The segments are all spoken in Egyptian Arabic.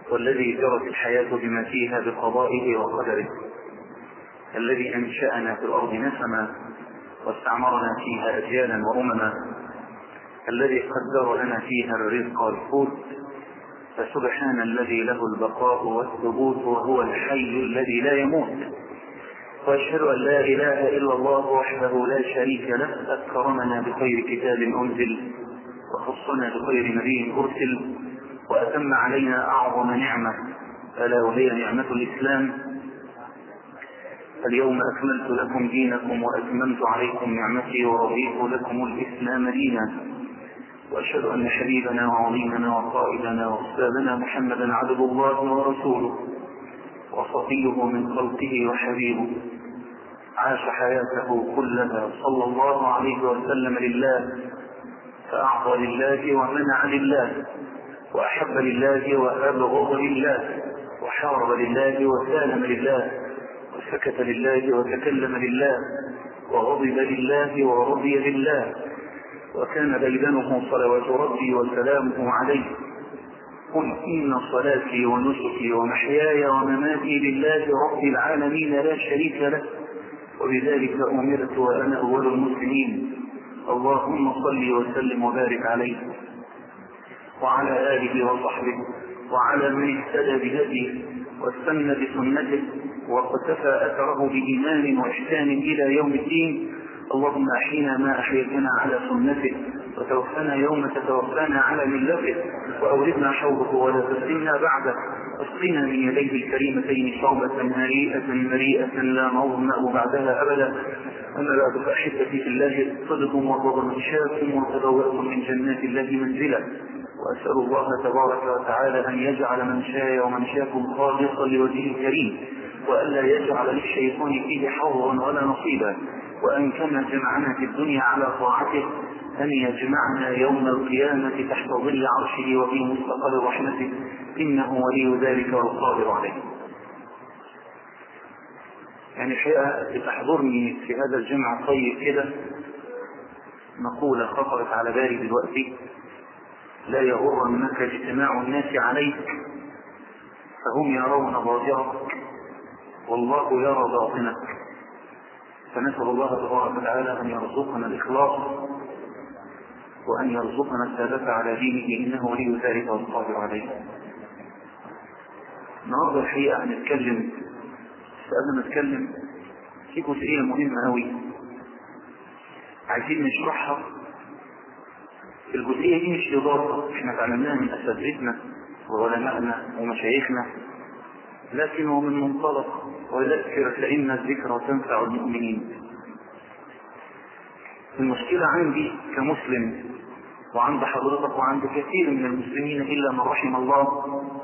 والذي جرت الحياة بما فيها بقضائه وقدره الذي أنشأنا في الأرض نسما واستعمرنا فيها أجيالا وأمما الذي قدر لنا فيها الرزق والقوت فسبحان الذي له البقاء والثبوت وهو الحي الذي لا يموت واشهد ان لا اله الا الله وحده لا شريك له اكرمنا بخير كتاب انزل وخصنا بخير نبي ارسل واتم علينا اعظم نعمه الا وهي نعمه الاسلام اليوم اكملت لكم دينكم واتممت عليكم نعمتي ورضيت لكم الاسلام دينا واشهد ان حبيبنا وعظيمنا وقائدنا واستاذنا محمدا عبد الله ورسوله وصفيه من خلقه وحبيبه عاش حياته كلها صلى الله عليه وسلم لله فاعطى لله ومنع لله واحب لله وابغض لله وحارب لله وسالم لله وسكت لله وتكلم لله وغضب لله ورضي لله وكان ديدنه صلوات ربي وسلامه عليه قل إن صلاتي ونسكي ومحياي ومماتي لله رب العالمين لا شريك له وبذلك أمرت وأنا أول المسلمين اللهم صل وسلم وبارك عليه وعلى آله وصحبه وعلى من اهتدى بهديه واستنى بسنته واقتفى أثره بإيمان وإحسان إلى يوم الدين اللهم أحينا ما أحييتنا على سنته وتوفنا يوم تتوفانا على ملته وأوردنا حوضه ولا تفتنا بعده واسقنا من يديه الكريمتين شربة هنيئة مريئة لا نظمأ بعدها أبدا أما بعد فأحبتي في الله صدقكم وفضل شاكم وتبوأتم من جنات الله منزلا وأسأل الله تبارك وتعالى أن يجعل من شاء ومن شاكم خالصا لوجهه الكريم وألا يجعل للشيطان فيه حظا ولا نصيبا وأن كما جمعنا في الدنيا على طاعته أن يجمعنا يوم القيامة تحت ظل عرشه وفي مستقر رحمته إنه ولي ذلك والقادر عليه يعني الحقيقة بتحضرني في هذا الجمع الطيب كده مقولة خطرت على بالي دلوقتي لا يغرنك اجتماع الناس عليك فهم يرون ظاهرك والله يرى باطنك فنسأل الله تبارك وتعالى أن يرزقنا الإخلاص وأن يرزقنا الثبات على دينه إنه ولي ذلك والقادر عليه. النهارده الحقيقة هنتكلم بس قبل ما نتكلم في جزئية مهمة أوي عايزين نشرحها الجزئية دي مش إضافة احنا اتعلمناها من أساتذتنا وعلمائنا ومشايخنا لكن هو من منطلق وذكر فإن الذكرى تنفع المؤمنين المشكلة عندي كمسلم وعند حضرتك وعند كثير من المسلمين إلا من رحم الله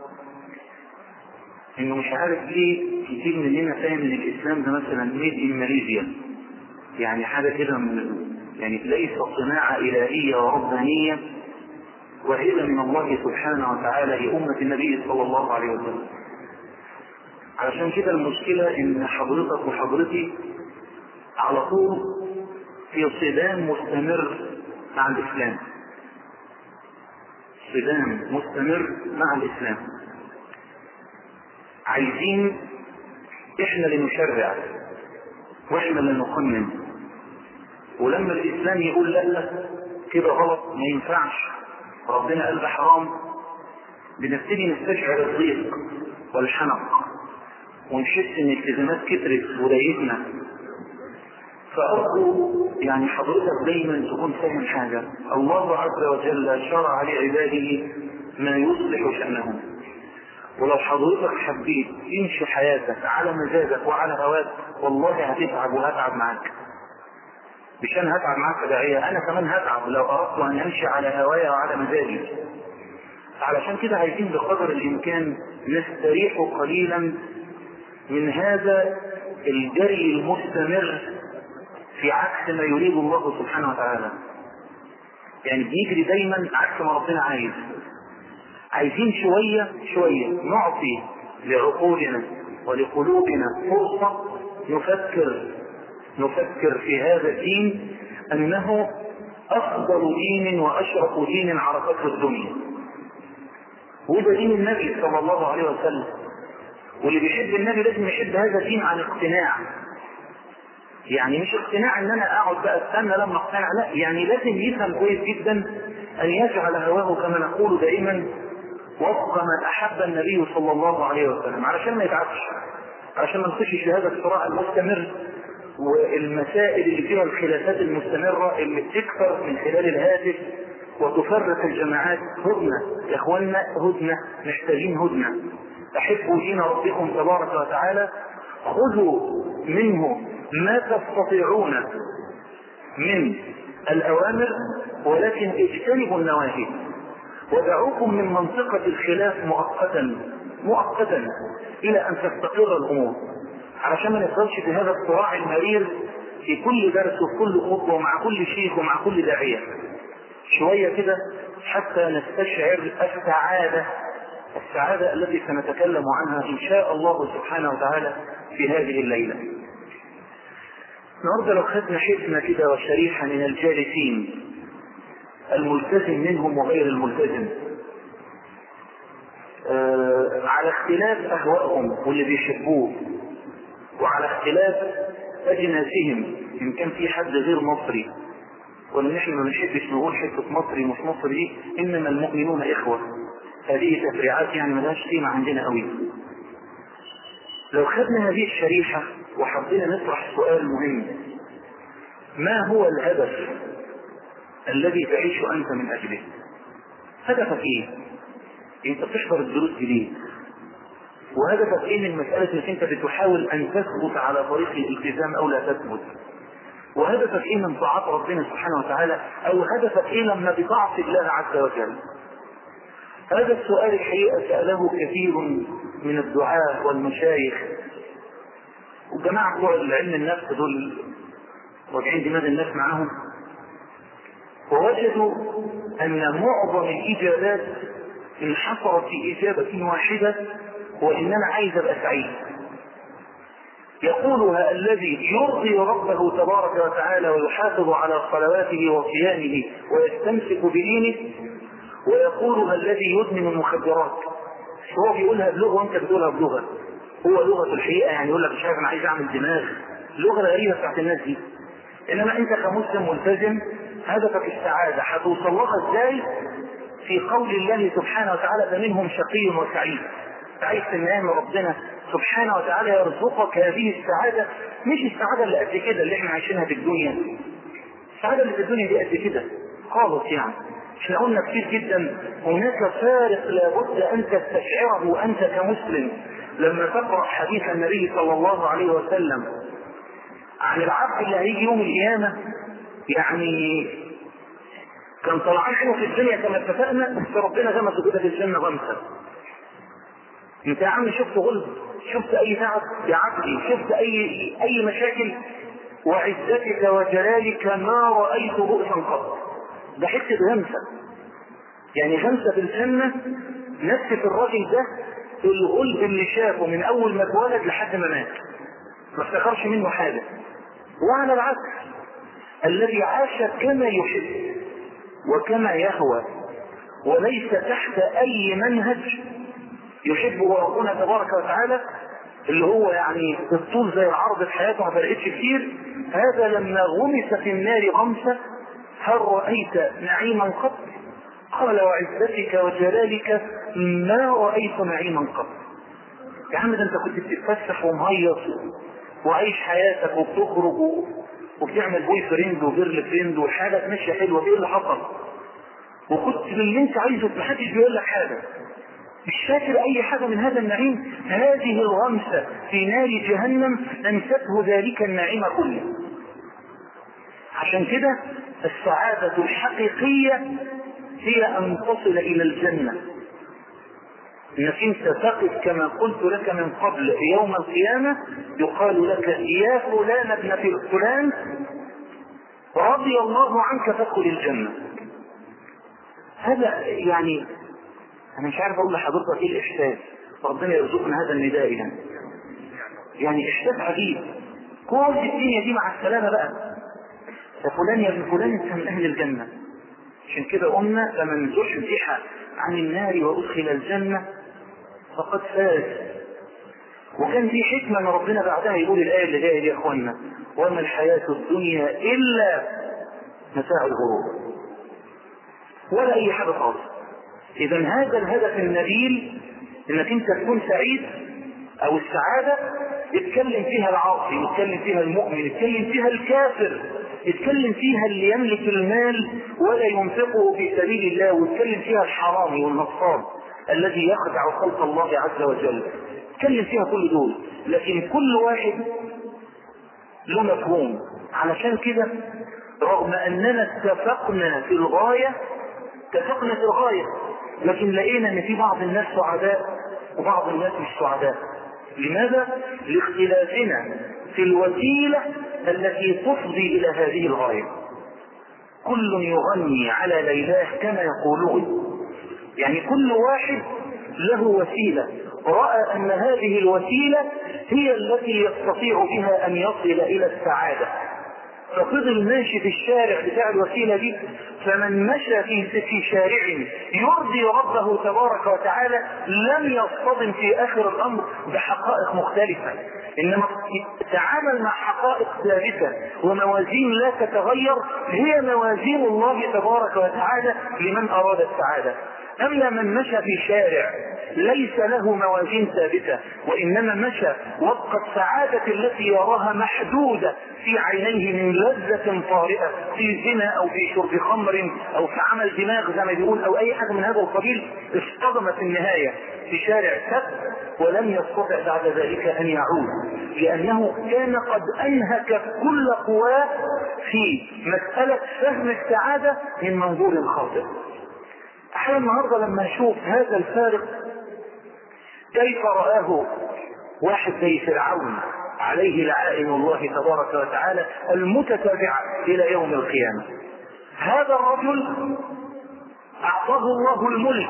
إنه مش عارف ليه كتير مننا فاهم إن الإسلام ده مثلا ميد إن ماليزيا يعني حاجة كده من يعني ليس صناعة إلهية وربانية وهي من الله سبحانه وتعالى لأمة النبي صلى الله عليه وسلم علشان كده المشكلة ان حضرتك وحضرتي على طول في صدام مستمر مع الاسلام صدام مستمر مع الاسلام عايزين احنا اللي نشرع واحنا اللي نقنن ولما الاسلام يقول لا كده غلط ما ينفعش ربنا قال ده حرام بنبتدي نستشعر الضيق والحنق ونحس ان الالتزامات كترت وضايقتنا فأرجو يعني حضرتك دايما تكون فاهم حاجة الله عز وجل شرع لعباده ما يصلح شأنهم ولو حضرتك حبيت تمشي حياتك على مزاجك وعلى هواك والله هتتعب وهتعب معاك مش انا هتعب معاك كداعية انا كمان هتعب لو اردت ان امشي على هوايا وعلى مزاجي علشان كده عايزين بقدر الامكان نستريح قليلا من هذا الجري المستمر في عكس ما يريد الله سبحانه وتعالى يعني بنجري دايما عكس ما ربنا عايز عايزين شوية شوية نعطي لعقولنا ولقلوبنا فرصة نفكر نفكر في هذا الدين أنه أفضل دين وأشرف دين عرفته الدنيا وده دين النبي صلى الله عليه وسلم واللي بيحب النبي لازم يحب هذا الدين عن اقتناع يعني مش اقتناع ان انا اقعد بقى استنى لما اقتنع لا يعني لازم يفهم كويس جدا ان يجعل هواه كما نقول دائما وفق ما احب النبي صلى الله عليه وسلم علشان ما يتعبش علشان ما نخشش في هذا الصراع المستمر والمسائل اللي فيها الخلافات المستمرة اللي بتكثر من خلال الهاتف وتفرق الجماعات هدنة يا اخوانا هدنة محتاجين هدنة احبوا دين ربكم تبارك وتعالى خذوا منه ما تستطيعون من الاوامر ولكن اجتنبوا النواهي ودعوكم من منطقة الخلاف مؤقتا مؤقتا الى ان تستقر الامور علشان ما نفضلش في هذا الصراع المرير في كل درس وفي كل خطوة ومع كل شيخ ومع كل داعية شوية كده حتى نستشعر السعادة السعادة التي سنتكلم عنها إن شاء الله سبحانه وتعالى في هذه الليلة النهارده لو خدنا حزمة كده وشريحة من الجالسين الملتزم منهم وغير الملتزم آه على اختلاف أهوائهم واللي بيحبوه وعلى اختلاف أجناسهم إن كان في حد غير مصري وإن إحنا ما بنحبش نقول حتة مصري مش مصري إنما المؤمنون إخوة هذه تفريعات يعني ملهاش قيمة عندنا قوي لو خدنا هذه الشريحة وحبينا نطرح سؤال مهم ما هو الهدف الذي تعيش أنت من أجله هدفك إيه أنت بتحضر الدروس جديد وهدفك ايه من مسألة انك انت بتحاول ان تثبت على طريق الالتزام او لا تثبت وهدفك ايه من طاعات ربنا سبحانه وتعالى او هدفك ايه لما بتعصي الله عز وجل هذا السؤال الحقيقة سأله كثير من الدعاة والمشايخ والجماعة بتوع العلم النفس دول واجعين دماغ الناس معاهم ووجدوا أن معظم الإجابات انحصرت في إجابة واحدة وإن أنا عايز أبقى سعيد يقولها الذي يرضي ربه تبارك وتعالى ويحافظ على صلواته وصيامه ويستمسك بدينه ويقولها الذي يدمن المخدرات هو بيقولها بلغه وانت بتقولها بلغه هو لغه الحقيقه يعني يقول لك مش عارف انا عايز اعمل دماغ لغه غريبه بتاعت الناس دي انما انت كمسلم ملتزم هدفك السعاده هتوصل لها ازاي في قول الله سبحانه وتعالى فمنهم شقي وسعيد عايز ان ربنا سبحانه وتعالى يرزقك هذه السعادة مش السعادة اللي قد كده اللي احنا عايشينها في الدنيا السعادة اللي في الدنيا دي قد كده خالص يعني احنا قلنا كتير جدا هناك فارق لابد ان تستشعره انت كمسلم لما تقرأ حديث النبي صلى الله عليه وسلم عن العبد اللي هيجي يوم القيامة يعني كان طلعان حلو في الدنيا كما اتفقنا بس ربنا غمسه كده في الجنة غمسة انت يا عم شفت غلب شفت اي تعب يا عبدي شفت اي اي مشاكل وعزتك وجلالك ما رايت بؤسا قط ده حته غمسه يعني غمسه في الجنه نفس الراجل ده الغلب اللي شافه من اول ما اتولد لحد ما مات ما افتكرش منه حاجه وعلى العكس الذي عاش كما يحب وكما يهوى وليس تحت اي منهج يحبه ربنا تبارك وتعالى اللي هو يعني الطول زي العرض في حياته ما فرقتش كتير هذا لما غمس في النار غمسه هل رايت نعيما قط؟ قال وعزتك وجلالك ما رايت نعيما قط. يا عم ده انت كنت بتتفسح ومهيص وعايش حياتك وبتخرج وبتعمل بوي فريند وجيرل فريند وحاجه ماشيه حلوه ايه اللي حصل؟ وكنت باللي انت عايزه محدش بيقول لك حاجه مش فاكر اي حاجة من هذا النعيم هذه الغمسة في نار جهنم انسته ذلك النعيم كله عشان كده السعادة الحقيقية هي ان تصل الى الجنة انك انت تقف كما قلت لك من قبل في يوم القيامة يقال لك يا فلان ابن فلان رضي الله عنك فادخل الجنة هذا يعني انا مش عارف اقول لحضرتك ايه الاحساس ربنا يرزقنا هذا النداء يعني يعني احساس عجيب كل الدنيا دي مع السلامه بقى يا فلان يا ابن فلان انت من اهل الجنه عشان كده قلنا لما زحزح عن النار وادخل الجنه فقد فاز وكان في حكمه ان ربنا بعدها يقول الايه اللي جايه دي يا اخوانا وما الحياه الدنيا الا متاع الغرور ولا اي حاجه خالص اذا هذا الهدف النبيل انك انت تكون سعيد او السعاده يتكلم فيها العاصي يتكلم فيها المؤمن يتكلم فيها الكافر يتكلم فيها اللي يملك المال ولا ينفقه في سبيل الله ويتكلم فيها الحرامي والنصاب الذي يخدع خلق الله عز وجل يتكلم فيها كل دول لكن كل واحد له مفهوم علشان كده رغم اننا اتفقنا في الغايه اتفقنا في الغايه لكن لقينا ان في بعض الناس سعداء وبعض الناس مش سعداء لماذا؟ لاختلافنا في الوسيلة التي تفضي إلى هذه الغاية كل يغني على ليلاه كما يقولون يعني كل واحد له وسيلة رأى أن هذه الوسيلة هي التي يستطيع بها أن يصل إلى السعادة ففضل ماشي في الشارع بتاع الوسيلة دي فمن مشى في في شارع يرضي ربه تبارك وتعالى لم يصطدم في آخر الأمر بحقائق مختلفة إنما تعامل مع حقائق ثابتة وموازين لا تتغير هي موازين الله تبارك وتعالى لمن أراد السعادة أما من مشى في شارع ليس له موازين ثابتة وإنما مشى وفق السعادة التي يراها محدودة في عينيه من لذة طارئة في زنا أو في شرب خمر أو في عمل دماغ زي ما بيقول أو أي حاجة من هذا القبيل اصطدم في النهاية في شارع سد ولم يستطع بعد ذلك أن يعود لأنه كان قد أنهك كل قواه في مسألة فهم السعادة من منظور خاطئ احيانا النهارده لما نشوف هذا الفارق كيف رآه واحد زي فرعون عليه لعائن الله تبارك وتعالى المتتابعة إلى يوم القيامة هذا الرجل أعطاه الله الملك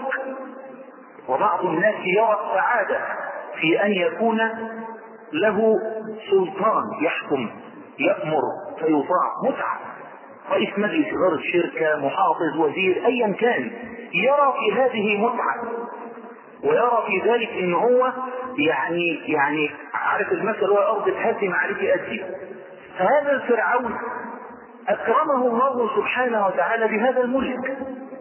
وبعض الناس يرى السعادة في أن يكون له سلطان يحكم يأمر فيطاع متعة رئيس مجلس إدارة الشركة محافظ وزير أيا كان يرى في هذه متعة ويرى في ذلك ان هو يعني يعني عارف المثل هو ارض تهدم عليك ادي فهذا الفرعون اكرمه الله سبحانه وتعالى بهذا الملك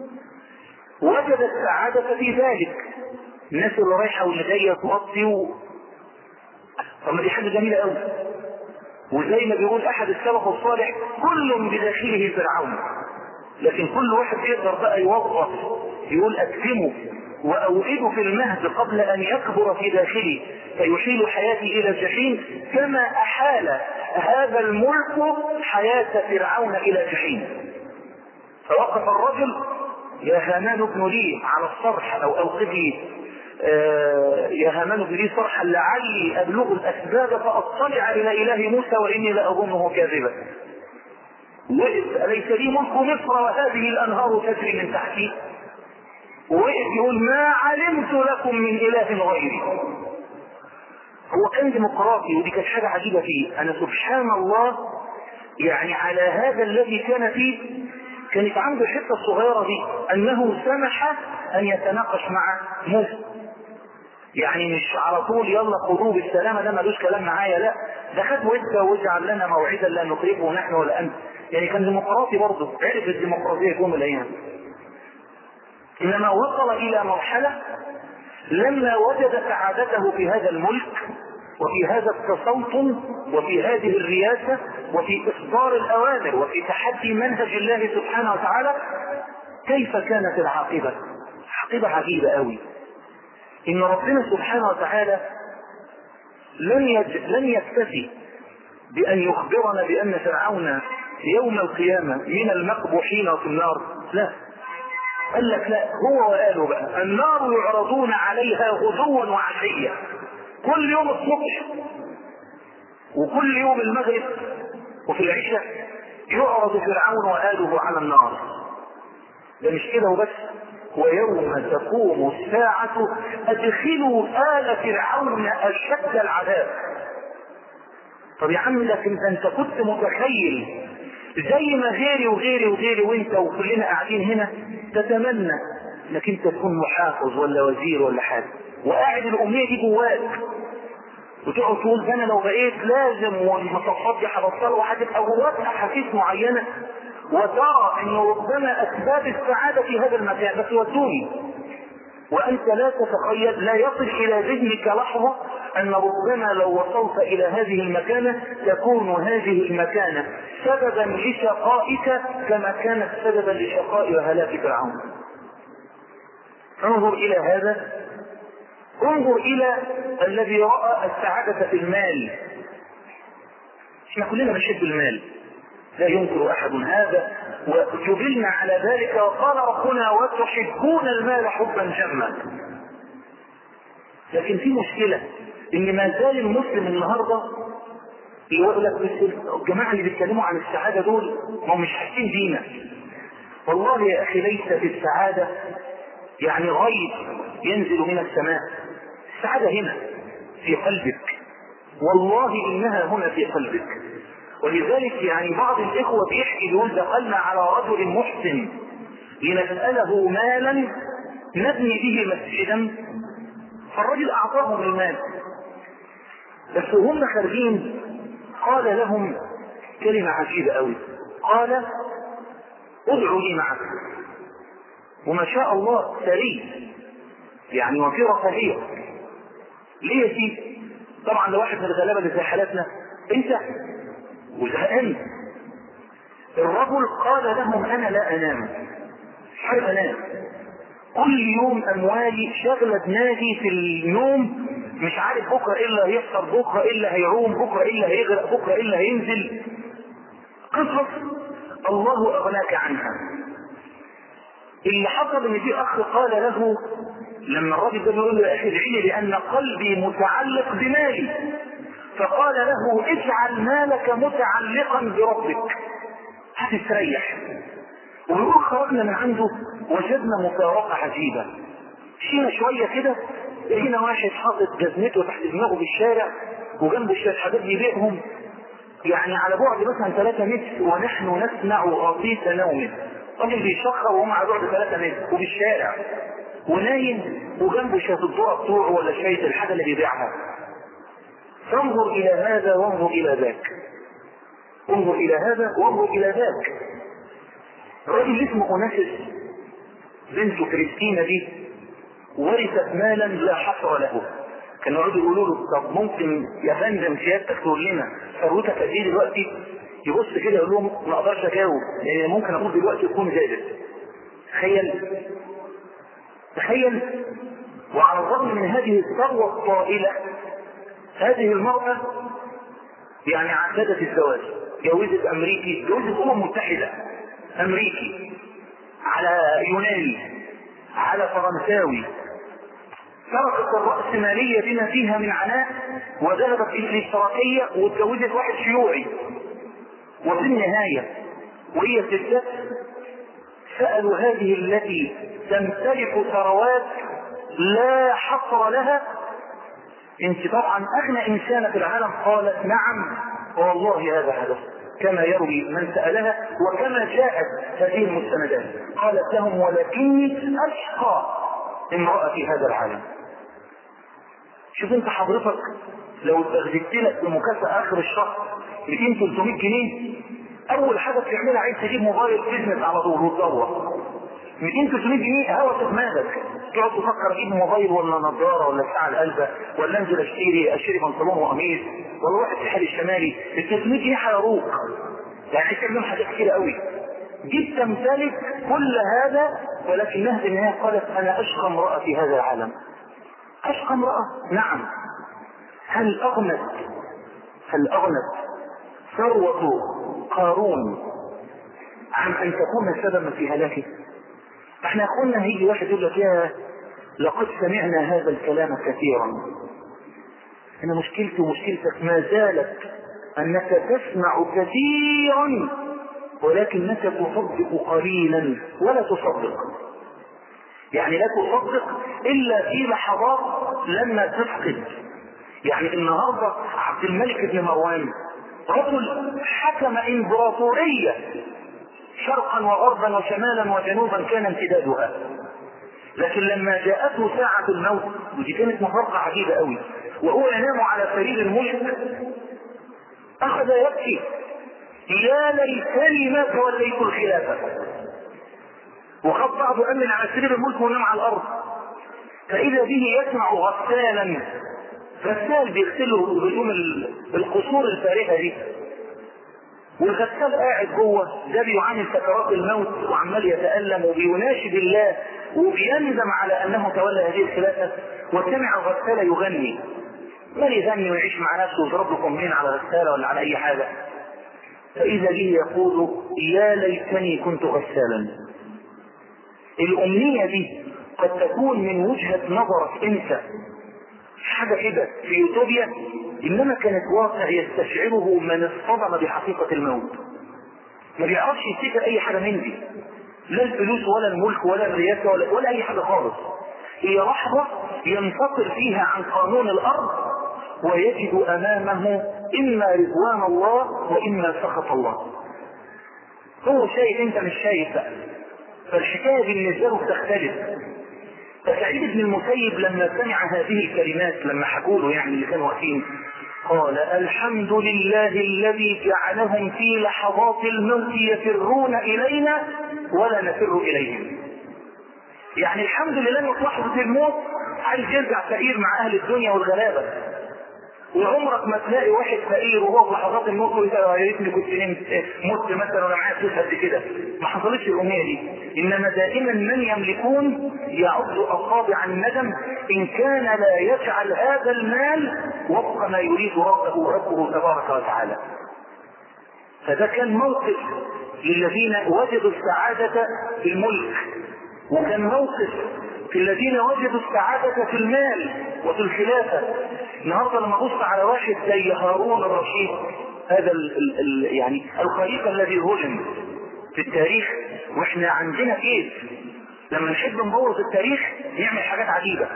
وجد السعادة في ذلك الناس اللي رايحة واللي جاية تغطي و... طب ما دي حاجة جميلة قوي وزي ما بيقول احد السلف الصالح كل بداخله فرعون لكن كل واحد يقدر بقى يوظف يقول اكتمه واوئده في المهد قبل ان يكبر في داخلي فيحيل حياتي الى الجحيم كما احال هذا الملك حياة فرعون الى الجحيم فوقف الرجل يا هامان ابن لي على الصرح او اوقف لي آه يا هامان ابن لي صرحا لعلي ابلغ الاسباب فاطلع الى اله موسى واني لاظنه كاذبا وقف أليس لي ملك مصر وهذه الأنهار تجري من تحتي وقف يقول ما علمت لكم من إله غيري هو كان ديمقراطي ودي كانت حاجة عجيبة فيه أنا سبحان الله يعني على هذا الذي كان فيه كانت عنده الحتة الصغيرة دي أنه سمح أن يتناقش مع موسى يعني مش على طول يلا خذوه بالسلامة ده ملوش كلام معايا لا ده خد ودة واجعل لنا موعدا لا نقربه نحن ولا أنت يعني كان ديمقراطي برضه عرف الديمقراطية يوم من الأيام إنما وصل إلى مرحلة لما وجد سعادته في هذا الملك وفي هذا التسلطن وفي هذه الرياسة وفي إصدار الأوامر وفي تحدي منهج الله سبحانه وتعالى كيف كانت العاقبة؟ عاقبة عجيبة قوي إن ربنا سبحانه وتعالى لن يج... لن يكتفي بأن يخبرنا بأن فرعون يوم القيامة من المقبوحين في النار لا قال لك لا هو وقاله بقى النار يعرضون عليها غدوا وعشيا كل يوم الصبح وكل يوم المغرب وفي العشاء يعرض فرعون وآله على النار ده مش كده وبس ويوم تقوم الساعة أدخلوا آل فرعون أشد العذاب طب يا عم لكن أنت كنت متخيل زي ما غيري وغيري وغيري وانت وكلنا قاعدين هنا تتمنى انك انت تكون محافظ ولا وزير ولا حاجه وقاعد الامنيه دي جواك وتقعد تقول ده انا لو بقيت لازم والمصفات دي هبطلها وهتبقى جواك احاسيس معينه وترى ان ربما اسباب السعاده في هذا المكان بس ودوني وانت لا تتخيل لا يصل الى ذهنك لحظه ان ربما لو وصلت الى هذه المكانه تكون هذه المكانه سببا لشقائك كما كانت سببا لشقاء وهلاك فرعون انظر الى هذا انظر الى الذي راى السعاده في المال احنا كلنا بنحب المال لا ينكر احد هذا وجبلنا على ذلك وقال ربنا وتحبون المال حبا جما لكن في مشكله ان ما زال المسلم النهارده يقول لك بس الجماعه اللي بيتكلموا عن السعاده دول ما هم مش حاسين بينا والله يا اخي ليس في السعاده يعني غيب ينزل من السماء السعاده هنا في قلبك والله انها هنا في قلبك ولذلك يعني بعض الاخوه بيحكي يقول دخلنا على رجل محسن لنساله مالا نبني به مسجدا فالرجل اعطاهم المال بس وهم خارجين قال لهم كلمة عجيبة قوي قال ادعوا لي معك وما شاء الله ثري يعني وفي رفاهية ليه يا سيدي طبعا لو واحد من الغلابة اللي زي حالاتنا انت وزهقان الرجل قال لهم انا لا انام مش عارف انام كل يوم اموالي شغله دماغي في النوم مش عارف بكره ايه اللي هيحصل بكره ايه اللي هيعوم بكره ايه اللي هيغرق بكره ايه اللي هينزل قصص الله اغناك عنها اللي حصل ان في اخ قال له لما الراجل ده بيقول له يا اخي ادعي لي لان قلبي متعلق بمالي فقال له اجعل مالك متعلقا بربك هتستريح وبيقول خرجنا من عنده وجدنا مفارقة عجيبة مشينا شوية كده لقينا واحد حاطط جزمته تحت دماغه في الشارع وجنبه شوية حاجات بيبيعهم يعني على بعد مثلا 3 متر ونحن نسمع غطيس نومه راجل بيشخر وهم على بعد 3 متر وفي الشارع ونايم وجنبه شوية الذرة بتوعه ولا شوية الحاجة اللي بيبيعها فانظر إلى هذا وانظر إلى ذاك انظر إلى هذا وانظر إلى ذاك الراجل اسمه أناسس بنته كريستينا دي ورثت مالا لا حصر له كانوا يقعدوا يقولوا له طب ممكن يا فندم سيادتك تقول لنا ثروتك قد ايه دلوقتي؟ يبص كده يقول لهم ما اقدرش اجاوب لان ممكن اقول دلوقتي يكون زادت. تخيل تخيل وعلى الرغم من هذه الثروه الطائله هذه المراه يعني عددت الزواج جوزت امريكي جوزت امم متحده امريكي على يوناني على فرنساوي تركت الرأسمالية بما فيها من عناء وذهبت إلى الاشتراكية واتجوزت واحد شيوعي وفي النهاية وهي ستات سألوا هذه التي تمتلك ثروات لا حصر لها انت طبعا اغنى انسانة في العالم قالت نعم والله هذا حدث كما يروي من سألها وكما جاءت هذه المستندات قالت لهم ولكني أشقى امرأة في هذا العالم شوف انت حضرتك لو اتغذيت لك بمكافأة آخر الشهر 200 300 جنيه أول حاجة بتعملها عايز تجيب موبايل بيزنس على طول وتدور 200 300 جنيه هوا في دماغك تقعد تفكر اجيب موبايل ولا نظاره ولا ساعه القلبه ولا انزل اشتري اشتري بنطلون وقميص ولا واحد الساحل الشمالي ال 300 جنيه هيروق يعني تعمل حاجات كتير قوي جيت تمتلك كل هذا ولكنها في النهايه قالت انا اشقى امراه في هذا العالم اشقى امراه نعم هل اغنت هل اغنت ثروه قارون عن ان تكون سببا في هلاكه احنا يا اخوانا هيجي واحد يقول لك يا لقد سمعنا هذا الكلام كثيرا انا مشكلتي ومشكلتك ما زالت انك تسمع كثيرا ولكنك تصدق قليلا ولا تصدق يعني لا تصدق الا في لحظات لما تفقد يعني النهارده عبد الملك بن مروان رجل حكم امبراطوريه شرقا وغربا وشمالا وجنوبا كان امتدادها لكن لما جاءته ساعة الموت ودي كانت مفارقة عجيبة قوي وهو ينام على سرير الملك أخذ يبكي يا ليتني ما توليت الخلافة وخد بعض أمن على سرير الملك ونام على الأرض فإذا به يسمع غسالا غسال بيغسله هدوم القصور الفارهة دي والغسال قاعد جوه ده بيعاني سكرات الموت وعمال يتألم وبيناشد الله وبيندم على انه تولى هذه الخلافة وسمع الغسالة يغني من يغني ويعيش مع نفسه ويضرب له قمين على غسالة ولا على اي حاجة فاذا به يقول يا ليتني كنت غسالا الامنية دي قد تكون من وجهة نظرك انت حاجة كده في يوتوبيا انما كانت واقع يستشعره من اصطدم بحقيقة الموت ما بيعرفش يفتكر اي حاجة من دي لا الفلوس ولا الملك ولا الرياسة ولا, ولا اي حاجة خالص هي لحظة ينفصل فيها عن قانون الارض ويجد امامه اما رضوان الله واما سخط الله هو شايف انت مش شايف بقى فالحكاية بالنسبة له تختلف فسعيد بن المسيب لما سمع هذه الكلمات لما حكوا له يعني اللي كانوا واقفين قال الحمد لله الذي جعلهم في لحظات الموت يفرون الينا ولا نفر اليهم يعني الحمد لله انه في لحظه الموت عايز يرجع فقير مع اهل الدنيا والغلابه وعمرك ما تلاقي واحد فقير وهو في لحظات الموت ويقول يا ريتني كنت نمت مت مثلا وانا معايا فلوس قد كده ما حصلتش الامنيه دي انما دائما من يملكون يعد اصابع الندم ان كان لا يجعل هذا المال وفق ما يريد ربه ربه تبارك وتعالى فده كان موقف للذين وجدوا السعاده في الملك وكان موقف في الذين وجدوا السعادة في المال وفي الخلافة النهارده لما ابص على واحد زي هارون الرشيد هذا ال ال ال يعني الخليفة الذي ظلم في التاريخ واحنا عندنا كيف لما نحب نبوظ التاريخ نعمل حاجات عجيبة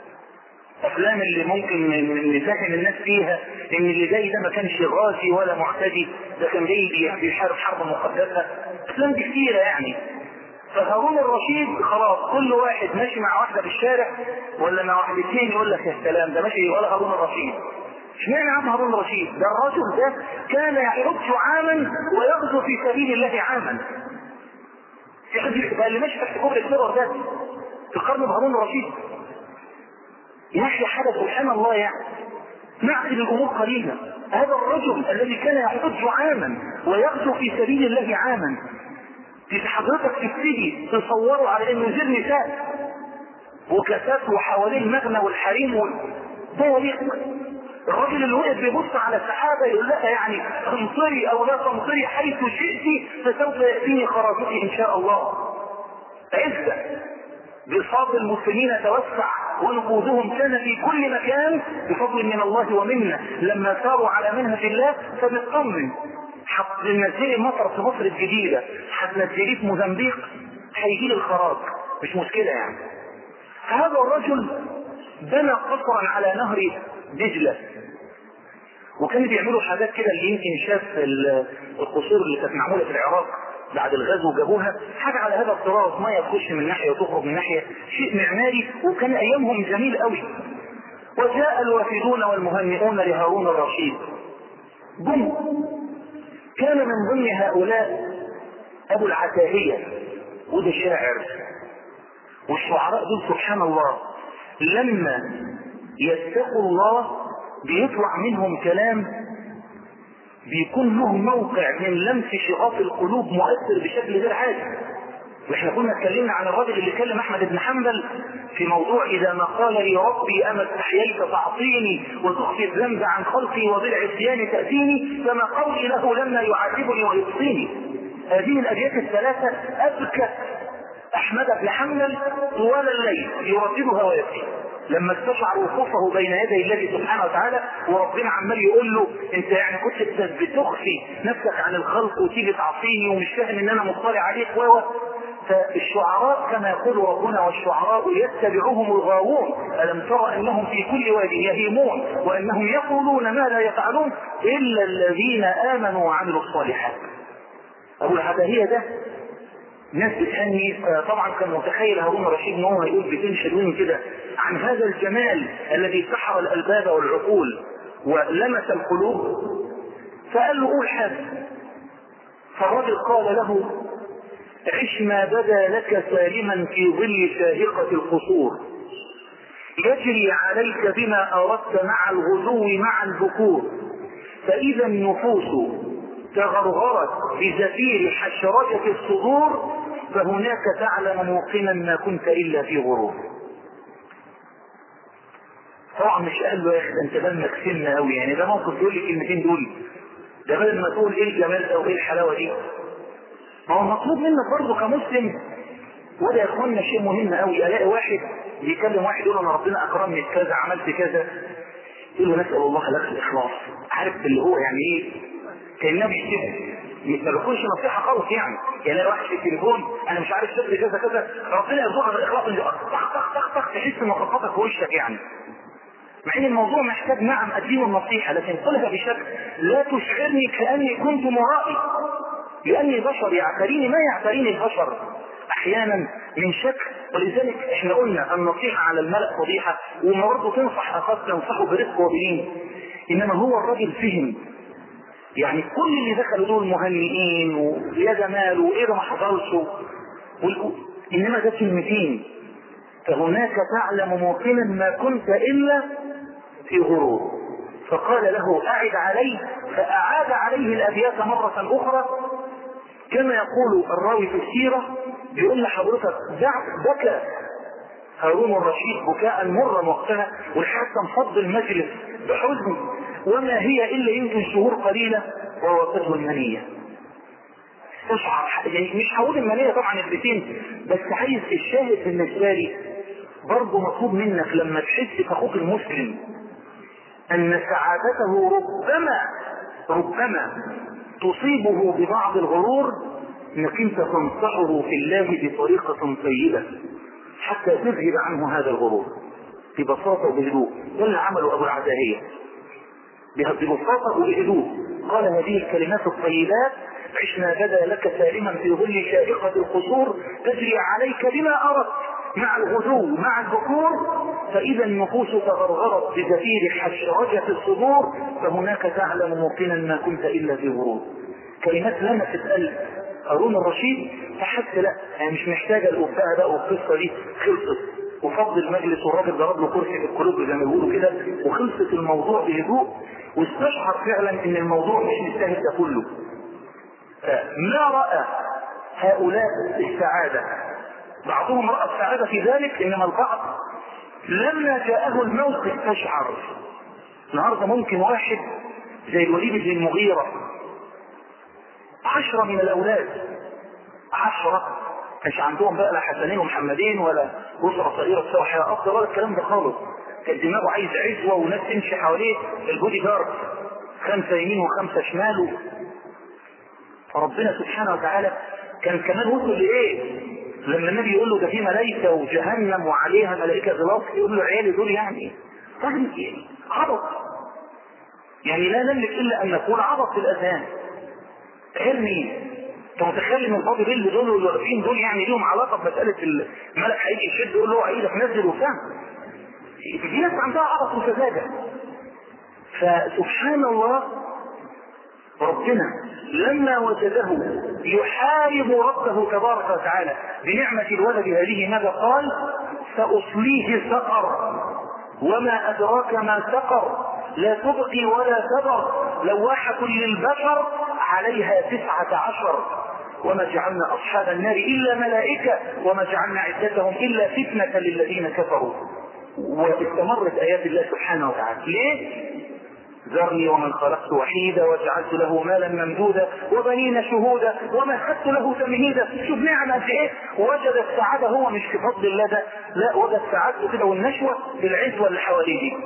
افلام اللي ممكن نفهم الناس فيها ان اللي جاي ده ما كانش غازي ولا معتدي ده كان جاي بيحارب حرب مقدسة افلام كثيرة يعني فهارون الرشيد خلاص كل واحد ماشي مع واحده في الشارع ولا مع واحد اثنين يقول لك يا سلام ده ماشي ولا هارون الرشيد اشمعنى عم هارون الرشيد ده الرجل ده كان يحج عاما ويغزو في سبيل الله عاما ده اللي ماشي تحت كوبري السرور ده في قرن هارون الرشيد يحيى حاجه سبحان الله يعني نعقل الامور قليلا هذا الرجل الذي كان يحج عاما ويغزو في سبيل الله عاما دي حضرتك تبتدي تصوره على انه زر نساء وكاسات وحواليه المغنى والحريم وال... ده يليق الراجل اللي وقف بيبص على السحابه يقول لها يعني امطري او لا تمطري حيث شئت فسوف ياتيني خراجك ان شاء الله عزه بصاد المسلمين توسع ونفوذهم كان في كل مكان بفضل من الله ومنا لما ساروا على منهج الله فبنطمن هتنزلي مطر في مصر الجديدة هتنزليه في موزمبيق هيجي لي الخراج مش مشكلة يعني فهذا الرجل بنى قصرا على نهر دجلة وكانوا بيعملوا حاجات كده اللي يمكن شاف القصور اللي كانت معمولة في العراق بعد الغزو جابوها حاجة على هذا الطراز مية تخش من ناحية وتخرج من ناحية شيء معماري وكان ايامهم جميل قوي وجاء الوافدون والمهنئون لهارون الرشيد جم كان من ضمن هؤلاء ابو العتاهية وده شاعر والشعراء دول سبحان الله لما يتقوا الله بيطلع منهم كلام بيكون له موقع من لمس شغاف القلوب مؤثر بشكل غير عادي واحنا كنا اتكلمنا عن الراجل اللي كلم احمد بن حنبل في موضوع اذا ما قال لي ربي اما استحييت تعصيني وتخفي الذنب عن خلقي وبالعصيان تاتيني فما قولي له لما يعاتبني ويقصيني هذه الابيات الثلاثه ابكت احمد بن حنبل طوال الليل يرددها ويبكي لما استشعر وقوفه بين يدي الله سبحانه وتعالى وربنا عمال يقول له انت يعني كنت بتخفي نفسك عن الخلق وتيجي تعصيني ومش فاهم ان انا مطلع عليك و فالشعراء كما يقول ربنا والشعراء يتبعهم الغاوون ألم ترى أنهم في كل واد يهيمون وأنهم يقولون ما لا يفعلون إلا الذين آمنوا وعملوا الصالحات أبو العباهية ده ناس بتهني طبعا كان متخيل هارون الرشيد ان هو هيقول بيتين حلوين كده عن هذا الجمال الذي سحر الالباب والعقول ولمس القلوب فقال له قول حاجه فالرجل قال له عش ما بدا لك سالما في ظل شاهقة القصور يجري عليك بما أردت مع الغدو مع البكور فإذا النفوس تغرغرت بزفير حشرجة الصدور فهناك تعلم موقنا ما كنت إلا في غرور طبعا مش قال له يا اخي انت دمك سنة قوي يعني ده موقف يقول لي الكلمتين دول ده بدل ما تقول ايه الجمال ده وايه الحلاوه دي ما هو المطلوب منك برضه كمسلم وده يا اخوانا شيء مهم قوي الاقي واحد بيكلم واحد يقول انا ربنا اكرمني بكذا عملت كذا يقول له نسال الله لك الاخلاص عارف اللي هو يعني ايه كانه بيكتب ما بيكونش نصيحه خالص يعني يعني واحد في التليفون انا مش عارف شكل كذا كذا ربنا يرزقك بالاخلاص اللي طخ طخ طخ طخ تحس ان خطتك في وشك يعني مع ان الموضوع محتاج نعم اديه النصيحه لكن قلها بشكل لا تشعرني كاني كنت مرائي لاني بشر يعتريني ما يعتريني البشر احيانا من شك ولذلك احنا قلنا النصيحه على الملا فضيحه وبرضه تنصح اخاك تنصحه برفق وبلين انما هو الراجل فهم يعني كل اللي دخلوا دول مهنئين ويا جمال وايه ده ما حصلش وال- انما ده كلمتين فهناك تعلم موقنا ما كنت الا في غرور فقال له اعد عليه فاعاد عليه الابيات مره اخرى كما يقول الراوي في السيره بيقول لحضرتك دع بكى هارون الرشيد بكاء مرا وقتها وحتى انفض المجلس بحزن وما هي الا يمكن شهور قليله ووافته المنيه اشعر يعني مش هقول المنيه طبعا البيتين بس عايز الشاهد بالنسبه لي برضه مطلوب منك لما تحس في اخوك المسلم ان سعادته ربما ربما تصيبه ببعض الغرور انك انت تنصحه في الله بطريقه طيبه حتى تذهب عنه هذا الغرور ببساطه وبهدوء ده اللي عمله ابو العتاهيه ببساطه وبهدوء قال هذه الكلمات الطيبات عشنا بدا لك سالما في ظل شائقة القصور تجري عليك بما أردت مع الغدو مع البكور فإذا النفوس تغرغرت بزفير حشرجة الصدور فهناك تعلم موقنا ما كنت إلا في غرور كلمات لمست قلب هارون الرشيد فحس لا يعني مش محتاجة الأبداع ده والقصة دي خلصت وفضل المجلس والراجل ضرب له كرسي في القلوب زي ما بيقولوا كده وخلصت الموضوع بهدوء واستشعر فعلا ان الموضوع مش مستاهل ده كله ما رأى هؤلاء السعادة بعضهم رأى السعادة في ذلك إنما البعض لما جاءه الموت استشعر النهارده ممكن واحد زي الوليد بن المغيرة عشرة من الأولاد عشرة مش عندهم بقى لا حسنين ومحمدين ولا أسرة صغيرة تسوي حياة أفضل ولا الكلام ده خالص كان دماغه عايز عزوة وناس تمشي حواليه البودي جارد خمسة يمين وخمسة شمال فربنا سبحانه وتعالى كان كمان وصل لايه؟ لما النبي يقول له ده في ملائكه وجهنم وعليها ملائكه غلاظ يقول له عيالي دول يعني طيب يعني عبط يعني لا نملك الا ان نكون عبط في الاذهان عيال مين؟ انت متخيل ان الفاضي بيل دول واللي واقفين دول يعني ليهم علاقه بمساله الملك هيجي يشد يقول له عيدك نزل وبتاع في ناس عندها عبط وسذاجه فسبحان الله ربنا لما وجده يحارب ربه تبارك وتعالى بنعمة الولد هذه ماذا قال سأصليه سقر وما أدراك ما سقر لا تبقي ولا تذر لواحة للبشر عليها تسعة عشر وما جعلنا أصحاب النار إلا ملائكة وما جعلنا عدتهم إلا فتنة للذين كفروا واستمرت آيات الله سبحانه وتعالى ليه؟ ذرني ومن خلقت وحيدا وجعلت له مالا ممدودا وبنين شهودا ومهدت له تمهيدا شوف نعم قد ايه وجد السعاده هو مش في فضل الله ده لا وجد سعادته كده والنشوه بالعزوه اللي حواليه دي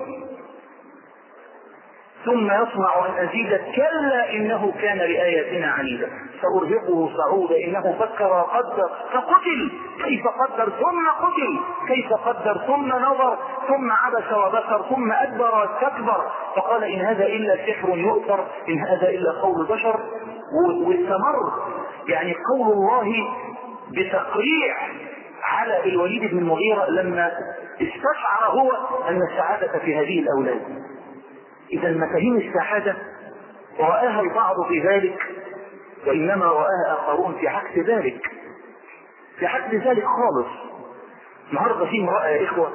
ثم يصنع ان ازيد كلا انه كان لاياتنا عنيدا سارهقه صعودا انه فكر وقدر فقتل كيف قدر ثم قتل كيف قدر ثم نظر ثم عبس وبصر ثم ادبر واستكبر فقال ان هذا الا سحر يؤثر ان هذا الا قول بشر واستمر يعني قول الله بتقريع على الوليد بن المغيرة لما استشعر هو أن السعادة في هذه الأولاد إذا مفاهيم السعادة رآها البعض في ذلك وإنما رآها آخرون في عكس ذلك في عكس ذلك خالص النهارده في امرأة يا إخوة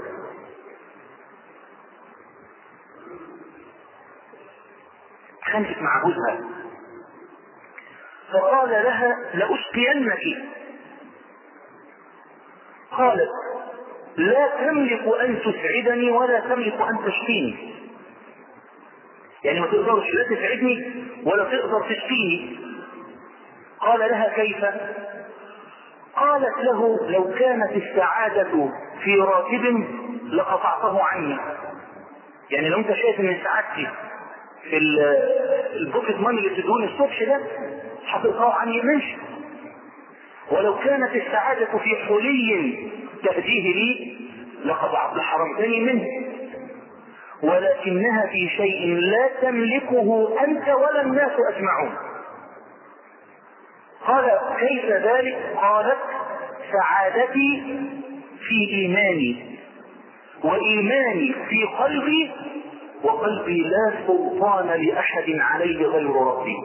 خانت مع جوزها فقال لها لأسقينك قالت لا تملك أن تسعدني ولا تملك أن تشقيني يعني ما تقدرش لا تسعدني ولا تقدر تشقيني قال لها كيف قالت له لو كانت السعادة في راتب لقطعته عني يعني لو انت شايف ان سعادتي في البوكيت ماني اللي بتدوني الصبح ده هتقطعه عني ماشي ولو كانت السعادة في حلي تهديه لي لقد لحرمتني منه ولكنها في شيء لا تملكه أنت ولا الناس أجمعون قال كيف ذلك قالت سعادتي في إيماني وإيماني في قلبي وقلبي لا سلطان لأحد عليه غير ربي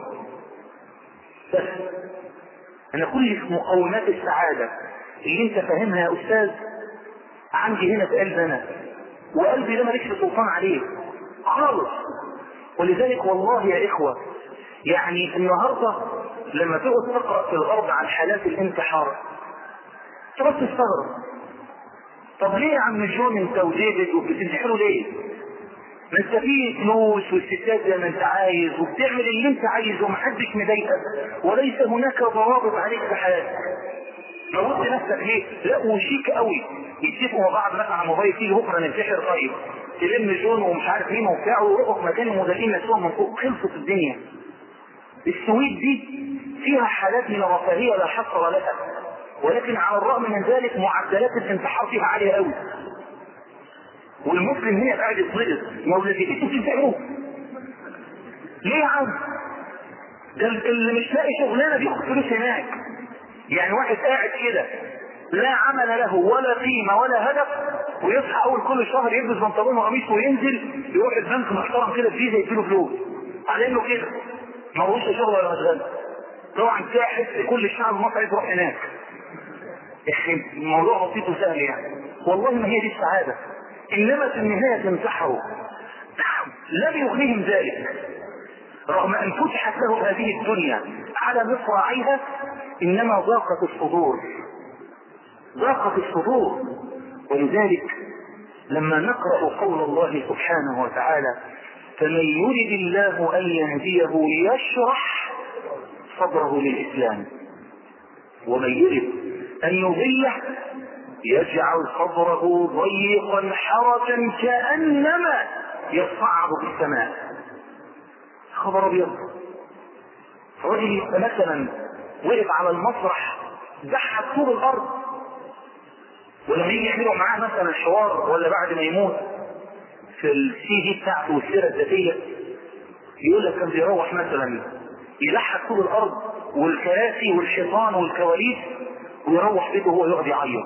بس أنا كل مقومات السعادة اللي أنت فاهمها يا أستاذ عندي هنا في قلب أنا وقلبي ده مالكش سلطان عليه خالص ولذلك والله يا إخوة يعني النهاردة لما تقعد تقرأ في الغرب عن حالات الانتحار تقعد تستغرب طب ليه يا عم جون انت وديفيد وبتنتحروا ليه؟ ما انت في فلوس والستات زي ما انت عايز وبتعمل اللي انت عايزه ومحدش مضايقك وليس هناك ضوابط عليك في حياتك موت نفسك ليه؟ لا وشيك قوي يتفقوا مع بعض مثلا على الموبايل تيجي بكره ننتحر طيب تلم جون ومش عارف مين وبتاع ويروحوا في مكان المدافعين نفسهم من فوق خلصت الدنيا السويد دي فيها حالات من الرفاهيه لا حصر لها ولكن على الرغم من ذلك معدلات الانتحار فيها عاليه قوي والمسلم هنا قاعد يتضغط ما هو الذي انتوا بتعملوه ليه يا عم؟ ده اللي مش لاقي شغلانه بياخد فلوس هناك يعني واحد قاعد كده لا عمل له ولا قيمة ولا هدف ويصحى أول كل شهر يلبس بنطلون وقميص وينزل يروح البنك محترم كده فيزا يديله فلوس على انه كده ما هوش شغل ولا مشغل طبعا كده حس كل الشعب المصري يروح هناك الموضوع بسيط وسهل يعني والله ما هي دي السعادة انما في النهاية تنتحروا لم يغنيهم ذلك رغم ان فتحت له هذه الدنيا على مصراعيها انما ضاقت الصدور ضاقت الصدور ولذلك لما نقرأ قول الله سبحانه وتعالى فمن يرد الله ان يهديه يشرح صدره للاسلام ومن يرد ان يضله يجعل صدره ضيقا حرجا كانما يصعد في السماء خبر ابيض رجل مثلا وقف على المسرح ضحك طول الارض ولما يجي يعملوا معاه مثلا حوار ولا بعد ما يموت في السي دي بتاعته والسيره الذاتيه يقول لك كان بيروح مثلا يضحك طول الارض والكراسي والشيطان والكواليس ويروح بيته وهو يقعد يعيط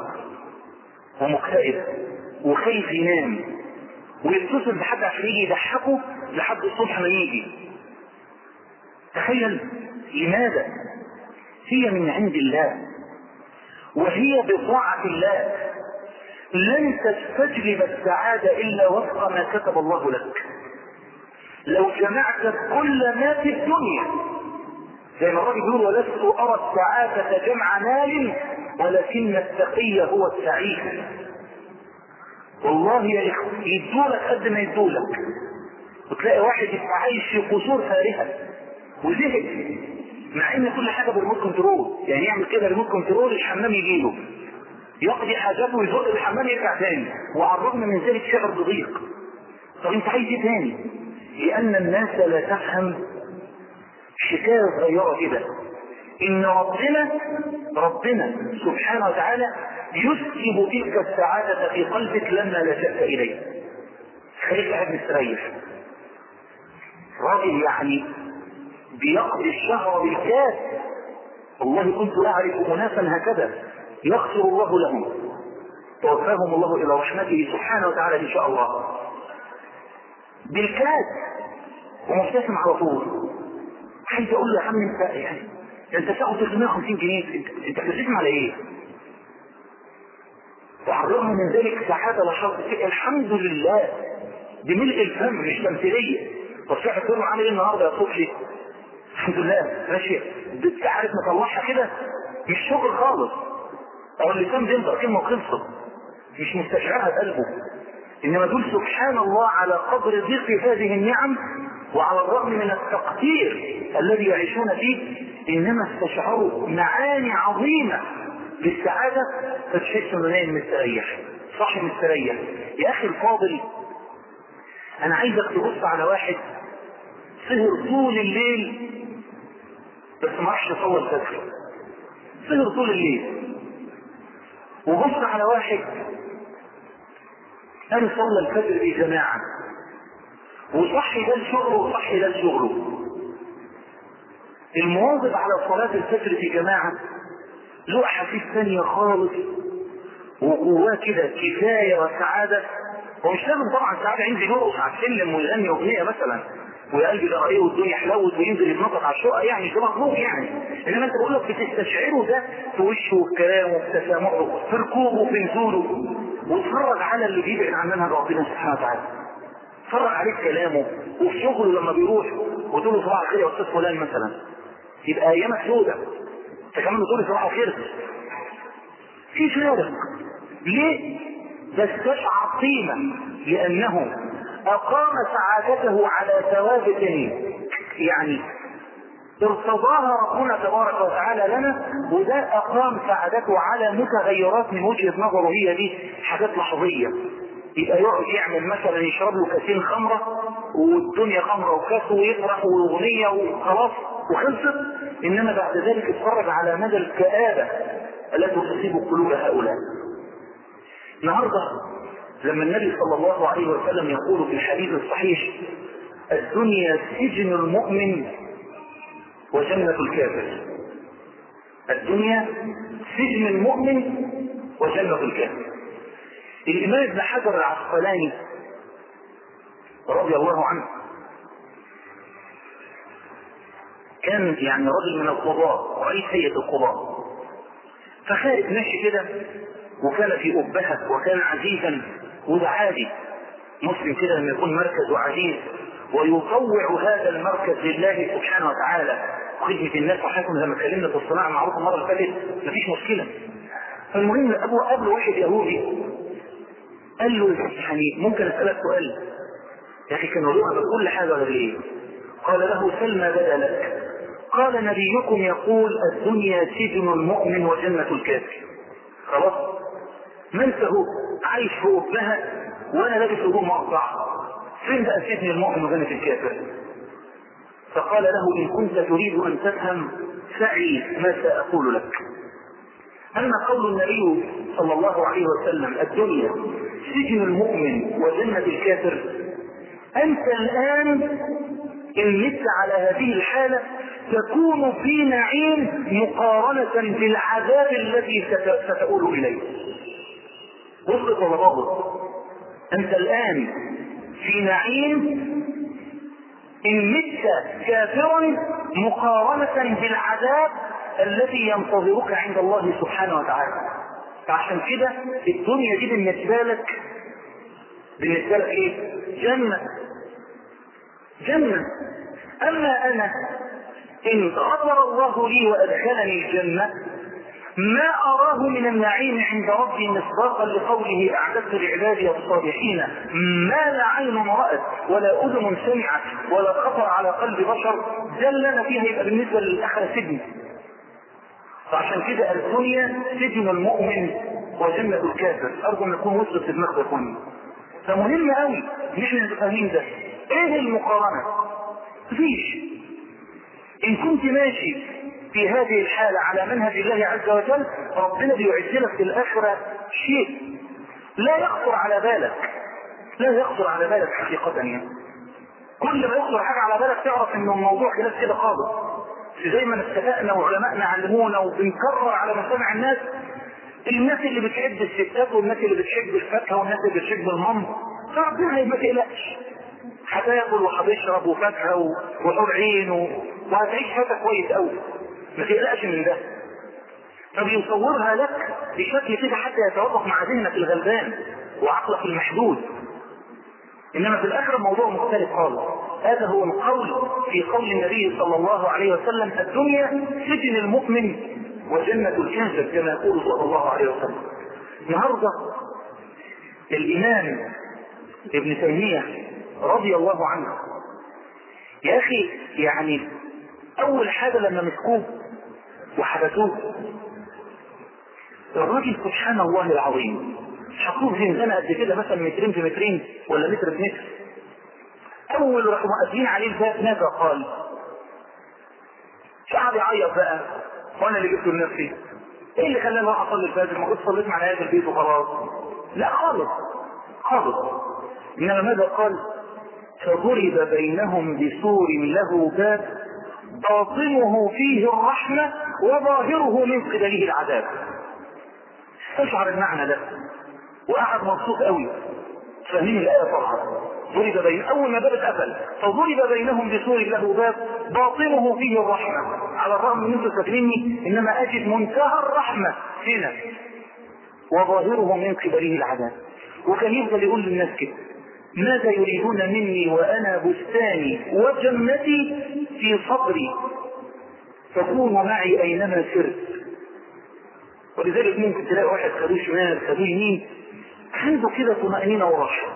ومكتئب وخايف ينام ويتصل بحد عشان يجي يضحكه لحد الصبح ما يجي تخيل لماذا هي من عند الله وهي بطاعة الله لن تستجلب السعادة إلا وفق ما كتب الله لك لو جمعت كل ما في الدنيا زي ما الراجل بيقول ولست أرى السعادة جمع مال ولكن التقي هو السعيد والله يا إخوة يدولك قد ما يدولك وتلاقي واحد يبقى عايش في قصور فارهة وزهق مع ان كل حاجه بالريموت كنترول يعني يعمل كده ريموت كنترول الحمام يجي له يقضي حاجاته ويزق الحمام يرجع تاني وعلى الرغم من ذلك شعر بضيق طب انت عايز ايه تاني؟ لان الناس لا تفهم حكايه صغيره كده ان ربنا ربنا سبحانه وتعالى يسكب تلك السعاده في قلبك لما لجأت اليه خليك قاعد مستريح راجل يعني بيقضي الشهر بالكاس والله كنت اعرف اناسا هكذا يغفر الله لهم توفاهم الله الى رحمته سبحانه وتعالى ان شاء الله بالكاد ومبتسم على طول عايز اقول له يا عم انت يعني انت تاخد 350 جنيه انت انت بتبتسم على ايه؟ وعلى الرغم من ذلك سعاده لا شرط فيه الحمد لله بملء الفم مش تمثيليه طب صحة الفيلم عامل ايه النهارده يا صبحي؟ الحمد لله ماشي انت عارف مطلعها كده مش شغل خالص او اللسان بينطق كلمه وخلصت مش مستشعرها بقلبه انما دول سبحان الله على قدر ضيق هذه النعم وعلى الرغم من التقدير الذي يعيشون فيه انما استشعروا معاني عظيمه للسعاده فتحس انه نايم مستريح صاحي مستريح يا اخي الفاضل انا عايزك تبص على واحد سهر طول الليل بس ما راحش يصلي الفجر سهر طول الليل وبص على واحد قال صلى الفجر في جماعة وصحي ده لشغله وصحي ده لشغله المواظب على صلاة الفجر في جماعة له أحاسيس ثانية خالص وجواه كده كفاية وسعادة ومش لازم طبعا ساعات عندي يرقص على السلم ويغني أغنية مثلا ويا قلبي ده ايه والدنيا حلوت وينزل يتنطط على الشقه يعني ده مطلوب يعني انما انت بقول لك بتستشعره ده في وشه وفي كلامه وفي تسامحه في ركوبه وفي نزوله واتفرج على اللي بيبعد عننا ربنا سبحانه وتعالى اتفرج عليه في كلامه وفي شغله لما بيروح وتقول له صباح الخير يا استاذ فلان مثلا يبقى ايامك سودة انت كمان بتقول لي صباح الخير في فارق ليه؟ تستشعر قيمة لأنه أقام سعادته على ثوابت يعني ارتضاها ربنا تبارك وتعالى لنا وده أقام سعادته على متغيرات من وجهة نظره هي دي حاجات لحظية يبقى يقعد يعمل مثلا يشرب له كاسين خمرة والدنيا خمرة وكاس ويفرح وأغنية وخلاص وخلصت إنما بعد ذلك اتفرج على مدى الكآبة التي تصيب قلوب هؤلاء النهارده لما النبي صلى الله عليه وسلم يقول في الحديث الصحيح الدنيا سجن المؤمن وجنة الكافر الدنيا سجن المؤمن وجنة الكافر الإمام ابن حجر العسقلاني رضي الله عنه كان يعني رجل من القضاء رئيس هيئة القضاء فخارج ماشي كده وكان في أبهة وكان عزيزا وده عادي مسلم كده لما يكون مركز وعزيز ويطوع هذا المركز لله سبحانه وتعالى خدمة الناس وحكم زي ما اتكلمنا في الصناعة المعروفة المرة اللي فاتت مفيش مشكلة فالمهم أبو قبل واحد يهودي قال له يعني ممكن أسألك سؤال يا أخي كانوا يقولوا كل حاجة ولا إيه؟ قال له سل ما بدا لك قال نبيكم يقول الدنيا سجن المؤمن وجنة الكافر خلاص ما انت هو عايش في أبها وانا لابس هدوم مقطع فين بقى سجن المؤمن وجنة الكافر فقال له ان كنت تريد ان تفهم سعي ما سأقول لك أما قول النبي صلى الله عليه وسلم الدنيا سجن المؤمن وجنة الكافر أنت الآن إن مت على هذه الحالة تكون في نعيم مقارنة بالعذاب الذي ستؤول إليه وصلت ولا ضابط أنت الآن في نعيم إن مت كافرا مقارنة بالعذاب الذي ينتظرك عند الله سبحانه وتعالى فعشان كده الدنيا دي بالنسبة لك بالنسبة لك ايه جنة جنة اما انا ان غفر الله لي وادخلني الجنة ما اراه من النعيم عند ربي مصداقا لقوله اعددت لعبادي الصالحين ما لا عين رأت ولا اذن سمعت ولا خطر على قلب بشر ده اللي انا فيها يبقى بالنسبة للاخرة سجن فعشان كده الدنيا سجن المؤمن وجنة الكافر ارجو ان يكون وصلت في دماغ اخواني فمهم قوي ان احنا نبقى فاهمين ده ايه المقارنة مفيش ان كنت ماشي في هذه الحالة على منهج الله عز وجل ربنا بيعد لك في الاخرة شيء لا يخطر على بالك لا يخطر على بالك حقيقة يعني كل ما يخطر حاجة على بالك تعرف ان الموضوع خلاف كده خالص زي ما اتفقنا وعلمائنا علمونا وبنكرر على مسامع الناس الناس اللي بتحب الستات والناس اللي بتحب الفاكهه والناس اللي بتحب المم فربنا ما تقلقش هتاكل وهتشرب وفاكهه وحور عين و... وهتعيش حياتك كويس قوي ما تقلقش من ده فبيصورها لك بشكل كده حتى يتوافق مع ذهنك الغلبان وعقلك المحدود انما في الاخر الموضوع مختلف خالص هذا هو القول في قول النبي صلى الله عليه وسلم الدنيا سجن المؤمن وجنة الكافر كما يقول صلى الله عليه وسلم النهارده الامام ابن تيمية رضي الله عنه يا اخي يعني اول حاجة لما مسكوه وحبسوه الراجل سبحان الله العظيم حطوه زنزانة قد كده مثلا مترين في مترين ولا متر في متر اول راحوا مقدمين عليه الباب ماذا قال فقعد يعيط بقى وانا اللي جبته لنفسي ايه اللي خلاني اروح اصلي الفجر ما كنت صليت مع نهايه البيت وخلاص لا خالص خالص انما ماذا قال فضرب بينهم بسور له باب باطنه فيه الرحمه وظاهره من قبله العذاب اشعر المعنى ده وقعد مبسوط قوي فاهمين الايه طبعا ضرب بين اول ما باب اتقفل فضرب بينهم بسور له باب باطنه فيه الرحمه على الرغم من انتم فاكريني انما اجد منتهى الرحمه هنا وظاهره من قبله العذاب وكان يفضل يقول للناس كده ماذا يريدون مني وانا بستاني وجنتي في صدري فكونوا معي اينما سرت ولذلك ممكن تلاقي واحد خدوه شمال خدوه يمين عنده كده طمأنينة وراحة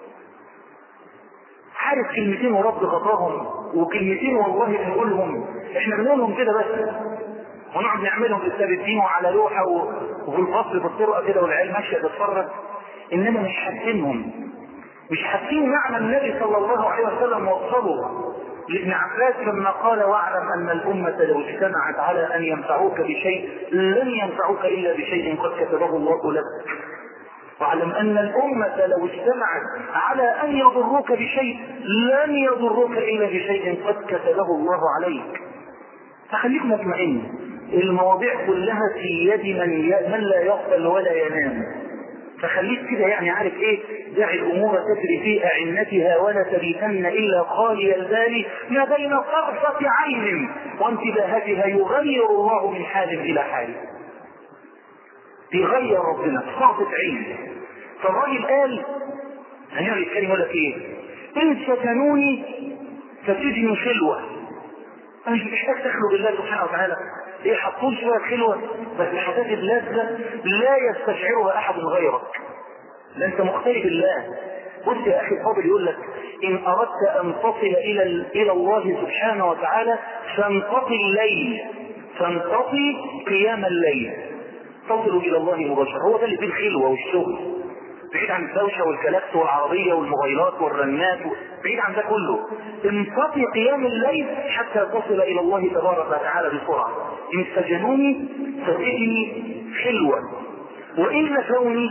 عارف كلمتين ورد غطاهم وكلمتين والله بنقولهم احنا بنقولهم كده بس ونقعد نعملهم في كتاب الدين وعلى لوحة وفي الفصل في الطرقة كده والعيال ماشية تتفرج انما مش حاسينهم مش حاسين معنى النبي صلى الله عليه وسلم وصله لابن عباس لما قال واعلم ان الامه لو اجتمعت على ان ينفعوك بشيء لن ينفعوك الا بشيء قد كتبه الله لك واعلم ان الامه لو اجتمعت على ان يضروك بشيء لن يضروك الا بشيء قد كتبه الله عليك فخليك مطمئن المواضيع كلها في يد من, ي... من لا يغفل ولا ينام فخليك كده يعني عارف ايه دع الامور تجري في اعنتها ولا تبيتن الا خالي البال ما بين طرفة عين وانتباهتها يغير الله من حال الى حال بيغير ربنا طرفة عين فالراجل قال هنعمل الكلمة يقول لك ايه ان ستنوني فسجن خلوة انا مش محتاج تخلو بالله سبحانه وتعالى ايه حطون شوية خلوة بس هتجد لذة لا يستشعرها احد غيرك ده انت مختلف بالله بص يا اخي الفاضل يقول لك ان اردت ان تصل الى الى الله سبحانه وتعالى فانقضي الليل فانقضي قيام الليل تصل الى الله مباشرة هو ده اللي فيه الخلوة والشغل بعيد عن الدوشة والكلاكس والعربية والموبايلات والرنات و... بعيد عن ده كله انقضي قيام الليل حتى تصل الى الله تبارك وتعالى بسرعة ان سجنوني فسجني خلوة وان نسوني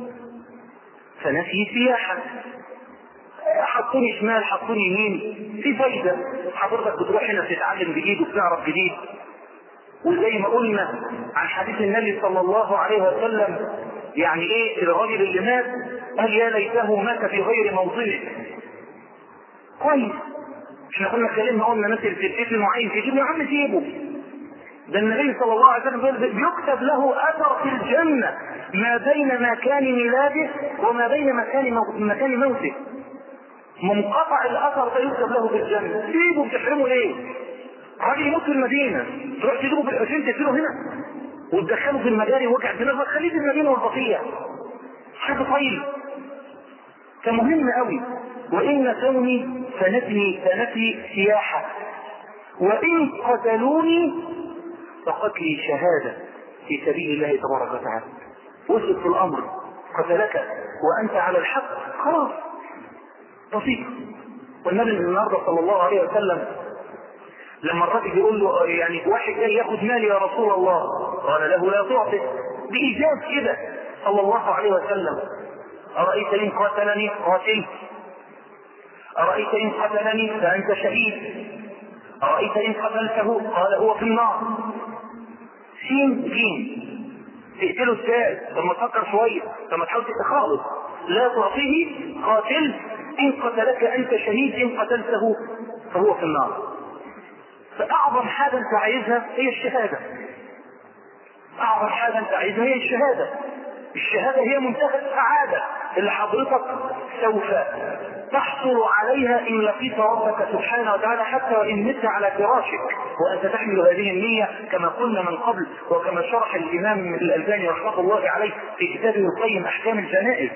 فنفي سياحة حطوني شمال حطوني يمين في فايدة حضرتك بتروح هنا تتعلم جديد وبتعرف جديد وزي ما قلنا عن حديث النبي صلى الله عليه وسلم يعني ايه الراجل اللي مات قال يا ليته مات في غير موطنه كويس احنا كنا اتكلمنا قلنا ناس اللي بتتقتل وعايز يجيب يا عم سيبه ده النبي صلى الله عليه وسلم بيقول بيكتب له اثر في الجنه ما بين مكان ميلاده وما بين مكان موت مكان موته منقطع الاثر ده يكتب له في الجنه سيبه بتحرمه ليه؟ راجل يموت في المدينه تروح تجيبه في الحسين تقتله هنا وتدخله في المجاري ووجع دماغك خليه في المدينه والبقيه حاجه طيب فمهم قوي وان كوني فنتني فنتي سياحه وان قتلوني فقتلي شهاده في سبيل الله تبارك وتعالى وصلت في الامر قتلك وانت على الحق خلاص بسيط والنبي النهارده صلى الله عليه وسلم لما الراجل يقول له يعني واحد جاي ياخد مالي يا رسول الله قال له لا تعطي بإيجاز كده صلى الله عليه وسلم أرأيت إن قتلني قاتلت أرأيت إن قتلني فأنت شهيد أرأيت إن قتلته قال هو في النار سين جيم تقتله ازاي لما تفكر شويه لما تحاول تتخالص لا تعطيه قاتل ان قتلك انت شهيد ان قتلته فهو في النار فاعظم حاجه انت عايزها هي الشهاده اعظم حاجه انت عايزها هي الشهاده الشهاده هي منتهى السعاده اللي حضرتك سوف تحصل عليها ان لقيت ربك سبحانه وتعالى حتى وان مت على فراشك وانت تحمل هذه النيه كما قلنا من قبل وكما شرح الامام الالباني رحمه الله عليه في كتابه القيم احكام الجنائز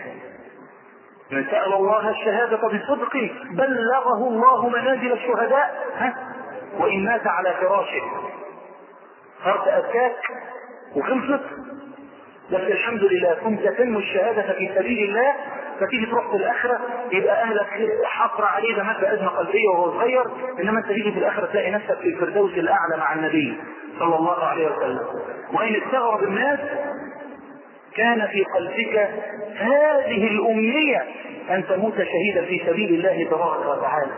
من سأل الله الشهادة بصدق بلغه الله منازل الشهداء ها وإن مات على فراشه صارت أبكاك وخلصت بس الحمد لله كنت تنمو الشهادة في سبيل الله فتيجي تروح في الآخرة يبقى أهلك حقر عليه ده مات بأزمة قلبية وهو صغير إنما أنت تيجي في الآخرة تلاقي نفسك في الفردوس الأعلى مع النبي صلى الله عليه وسلم وإن استغرب الناس كان في قلبك هذه الأمنية أن تموت شهيدا في سبيل الله تبارك وتعالى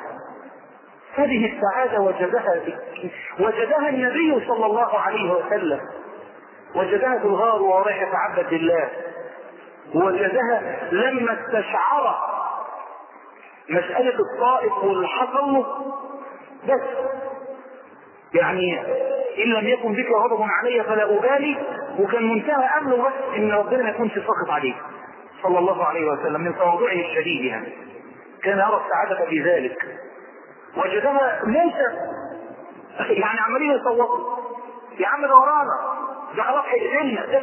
هذه السعادة وجدها وجدها النبي صلى الله عليه وسلم وجدها في الغار وهو رايح يتعبد لله وجدها لما استشعر مسألة الطائف واللي حصل له بس يعني إن لم يكن بك غضب علي فلا أبالي وكان منتهى أمله بس إن ربنا ما يكونش ساخط عليه صلى الله عليه وسلم من تواضعه الشديد يعني كان يرى السعادة في ذلك وجدها ليس يعني عمالين يصوتوا يا عم ده ورانا ده خلاص هيقتلنا ده مش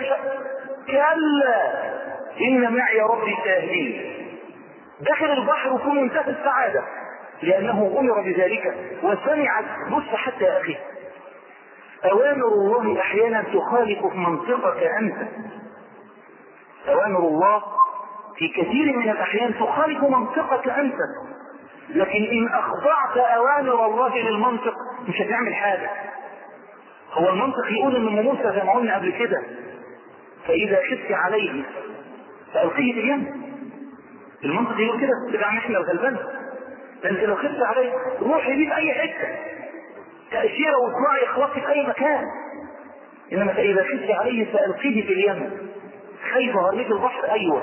كلا ان معي ربي سيهدين داخل البحر وفي منتهى السعاده لانه امر بذلك وسمعت بص حتى يا اخي اوامر الله احيانا تخالف في منطقك انت اوامر الله في كثير من الاحيان تخالف منطقك انت لكن ان اخضعت اوامر الله للمنطق مش هتعمل حاجه هو المنطق يقول ان ام موسى زي ما قلنا قبل كده فاذا خفت عليه فالقيه في اليم المنطق يقول كده تبقى احنا الغلبان انت لو خفت عليه روحي بيه في اي حته تاشيره واطلعي اخلاقي في اي مكان انما فاذا خفت عليه فالقيه في اليم خايف هرميك البحر ايوه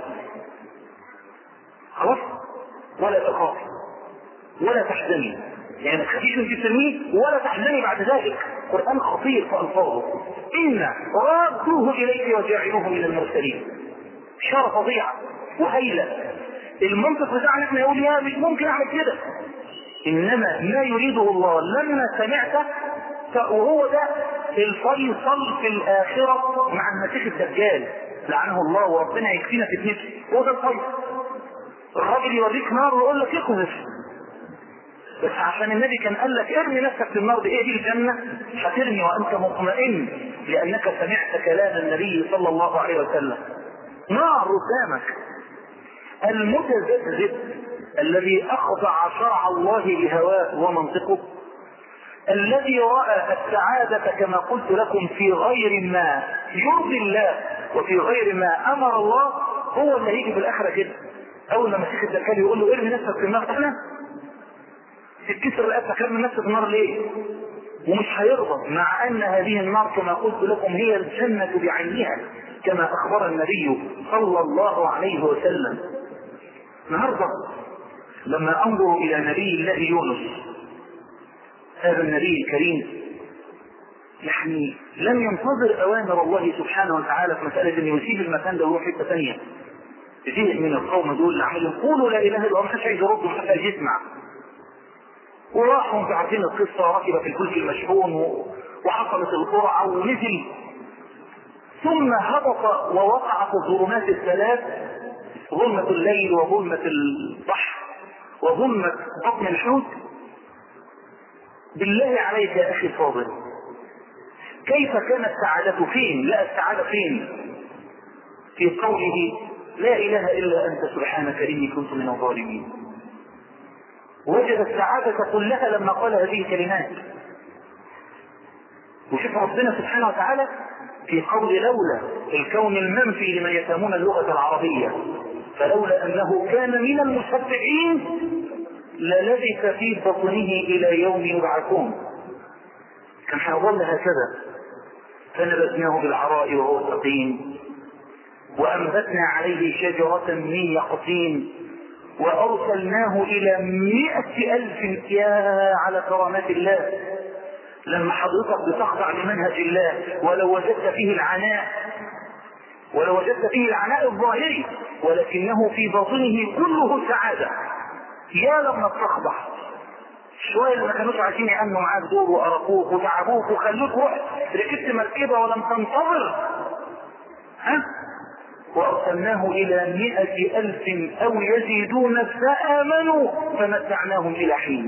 خلاص ولا تخافي ولا تحزني يعني ما تخافيش انت ترميه ولا تحزني بعد ذلك قرآن خطير في ألفاظه إنا رادوه إليك وجاعلوه من المرسلين إشارة فظيعة وهيلة المنطق بتاعنا احنا يقول يا مش ممكن أعمل كده إنما ما يريده الله لما سمعت وهو ده الفيصل في الآخرة مع المسيح الدجال لعنه الله وربنا يكفينا في ابنته هو ده الفيصل الراجل يوريك نار ويقول لك اقذف بس عشان النبي كان قال لك ارمي نفسك في النار بايه دي الجنه هترمي وانت مطمئن لانك سمعت كلام النبي صلى الله عليه وسلم نار قدامك المتذبذب الذي اخضع شرع الله لهواه ومنطقه الذي راى السعاده كما قلت لكم في غير ما يرضي الله وفي غير ما امر الله هو اللي هيجي في الاخره كده اول ما مسيح الدجال يقول له ارمي نفسك في النار انا تتكسر رقبتك ارمي نفسك في النار ليه؟ ومش هيرضى مع ان هذه النار كما قلت لكم هي الجنة بعينها كما اخبر النبي صلى الله عليه وسلم النهارده لما انظر الى نبي الله يونس هذا النبي الكريم يعني لم ينتظر اوامر الله سبحانه وتعالى في مساله ان يسيب المكان ده ويروح حته ثانيه زهق من القوم دول اللي عمالين يقولوا لا اله الا الله ما حدش عايز يرد وما حدش يسمع وراحوا انتوا عارفين القصه ركب في الفلك المشحون وحصلت القرعه ونزل ثم هبط ووقع في الظلمات الثلاث ظلمة الليل وظلمة البحر وظلمة بطن الحوت بالله عليك يا اخي الفاضل كيف كانت سعادته فين لا السعادة فين في قوله لا اله الا انت سبحانك اني كنت من الظالمين وجد السعادة كلها لما قال هذه الكلمات وشوف ربنا سبحانه وتعالى في قول لولا الكون المنفي لمن يفهمون اللغة العربية فلولا أنه كان من المسبحين للبث في بطنه إلى يوم يبعثون كان هيظل هكذا فنبذناه بالعراء وهو سقيم وأنبتنا عليه شجرة من يقطين وأرسلناه إلى مئة ألف يا على كرامات الله لما حضرتك بتخضع لمنهج الله ولو وجدت فيه العناء ولو وجدت فيه العناء الظاهري ولكنه في باطنه كله سعادة يا لما تخضع شوية اللي ما كانوش عايزين يأمنوا معاك دور وأرقوك وتعبوك وخلوك رحت ركبت مركبة ولم تنتظر ها وأرسلناه إلى مئة ألف أو يزيدون فآمنوا فمتعناهم إلى حين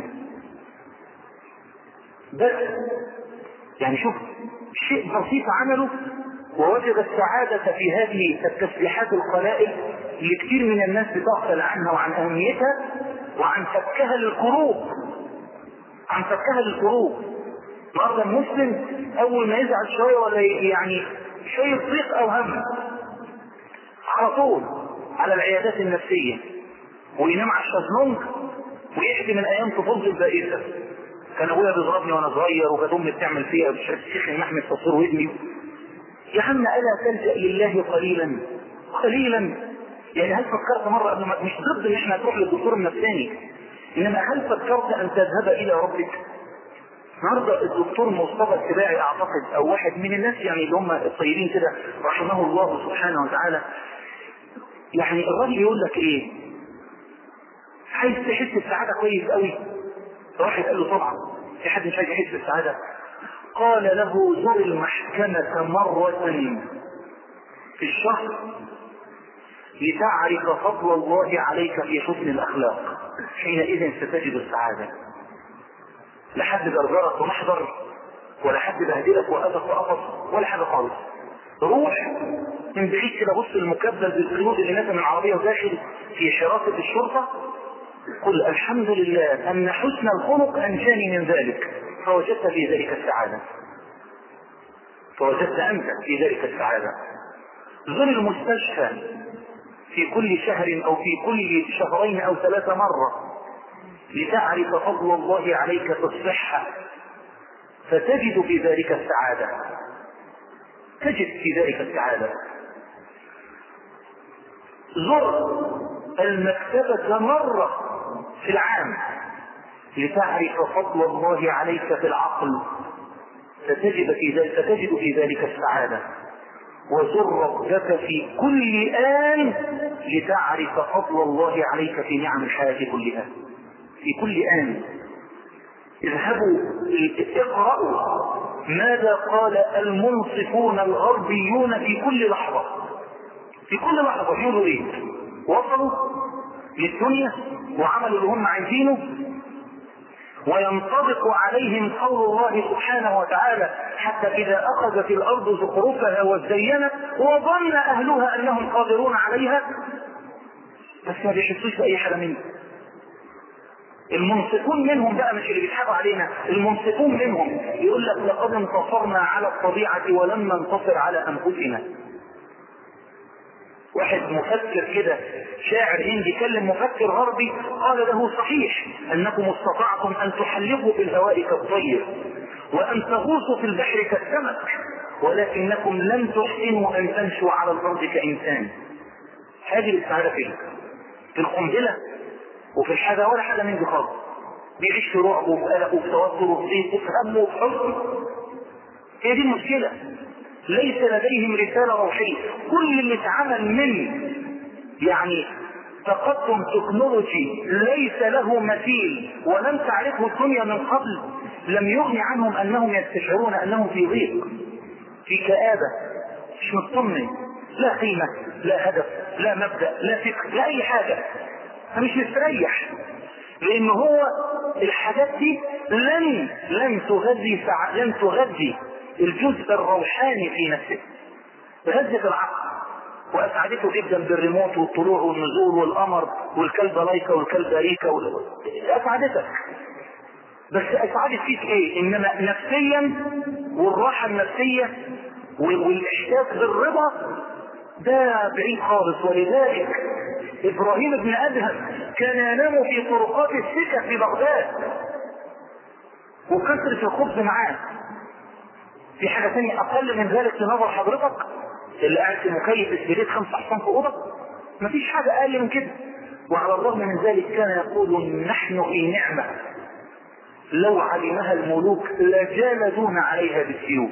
بس يعني شوف شيء بسيط عمله ووجد السعادة في هذه التسبيحات القلائل اللي كثير من الناس بتغفل عنها وعن أهميتها وعن فكها للكروب عن فكها للكروب النهارده المسلم أول ما يزعل شوية ولا يعني شوية ضيق أو هم على طول على العيادات النفسية وينام على الشازلونج ويحكي من أيام طفولته البائسة كان ابويا بيضربني وانا صغير وكانت امي بتعمل فيها الشيخ محمد تصوير ودني يا عم الا تلجا لله قليلا قليلا يعني هل فكرت مره قبل ما مش ضد ان احنا نروح للدكتور النفساني انما هل فكرت ان تذهب الى ربك النهارده الدكتور مصطفى السباعي اعتقد او واحد من الناس يعني اللي هم الطيبين كده رحمه الله سبحانه وتعالى يعني الراجل يقول لك ايه عايز تحس بالسعاده كويس قوي واحد قال له طبعا في حد مش عايز يحس بالسعاده قال له زر المحكمة مرة في الشهر لتعرف فضل الله عليك في حسن الأخلاق حينئذ ستجد السعادة لا حد جرجرك ومحضر ولا حد بهدلك وأذك وقفص ولا حاجة خالص روح من بعيد كده بص المكبل بالقيود اللي نازل من العربية وداخل في حراسة الشرطة قل الحمد لله أن حسن الخلق أنجاني من ذلك فوجدت في ذلك السعادة فوجدت أنت في ذلك السعادة زر المستشفى في كل شهر أو في كل شهرين أو ثلاثة مرة لتعرف فضل الله عليك في الصحة فتجد في ذلك السعادة تجد في ذلك السعادة زر المكتبة مرة في العام لتعرف فضل الله عليك في العقل فتجد في ذلك فتجد في ذلك السعادة وزر ربك في كل آن لتعرف فضل الله عليك في نعم الحياة كلها في كل آن اذهبوا اقرأوا ماذا قال المنصفون الغربيون في كل لحظة في كل لحظة يقولوا ايه وصلوا للدنيا وعملوا اللي هم عايزينه وينطبق عليهم قول الله سبحانه وتعالى حتى إذا أخذت الأرض زخرفها وزينت وظن أهلها أنهم قادرون عليها بس ما بيحسوش بأي حاجة منه المنصفون منهم بقى مش اللي بيضحكوا علينا المنصفون منهم يقول لك لقد انتصرنا على الطبيعة ولم ننتصر على أنفسنا واحد مفكر كده شاعر هندي كلم مفكر غربي قال له صحيح انكم استطعتم ان تحلقوا في الهواء كالطير وان تغوصوا في البحر كالسمك ولكنكم لم تحسنوا ان تمشوا على الارض كانسان هذه السعاده فين في القنبله وفي الحاجه ولا حاجه من دي خالص بيعيش في رعب وفي قلق وفي توتر وفي ضيق وفي هم وفي حزن هي دي المشكله ليس لديهم رسالة روحية كل اللي اتعمل من يعني تقدم تكنولوجي ليس له مثيل ولم تعرفه الدنيا من قبل لم يغني عنهم انهم يستشعرون انهم في ضيق في كآبة مش مطمن لا قيمة لا هدف لا مبدأ لا فكر لا اي حاجة فمش مستريح لان هو الحاجات دي لن لن تغذي سع... لن تغذي الجزء الروحاني في نفسه غذت العقل واسعدته جدا بالريموت والطلوع والنزول والقمر والكلبه لايكا والكلبه ريكا وال... اسعدتك بس اسعدت فيك ايه انما نفسيا والراحه النفسيه والاحساس بالرضا ده بعيد خالص ولذلك ابراهيم بن ادهم كان ينام في طرقات السكك في بغداد وكثرة الخبز معاه في حاجة ثانية أقل من ذلك في نظر حضرتك اللي قاعد في مكيف السرير خمس احصان في اوضه مفيش حاجه اقل من كده وعلى الرغم من ذلك كان يقول نحن في نعمه لو علمها الملوك لجالدون عليها بالسيوف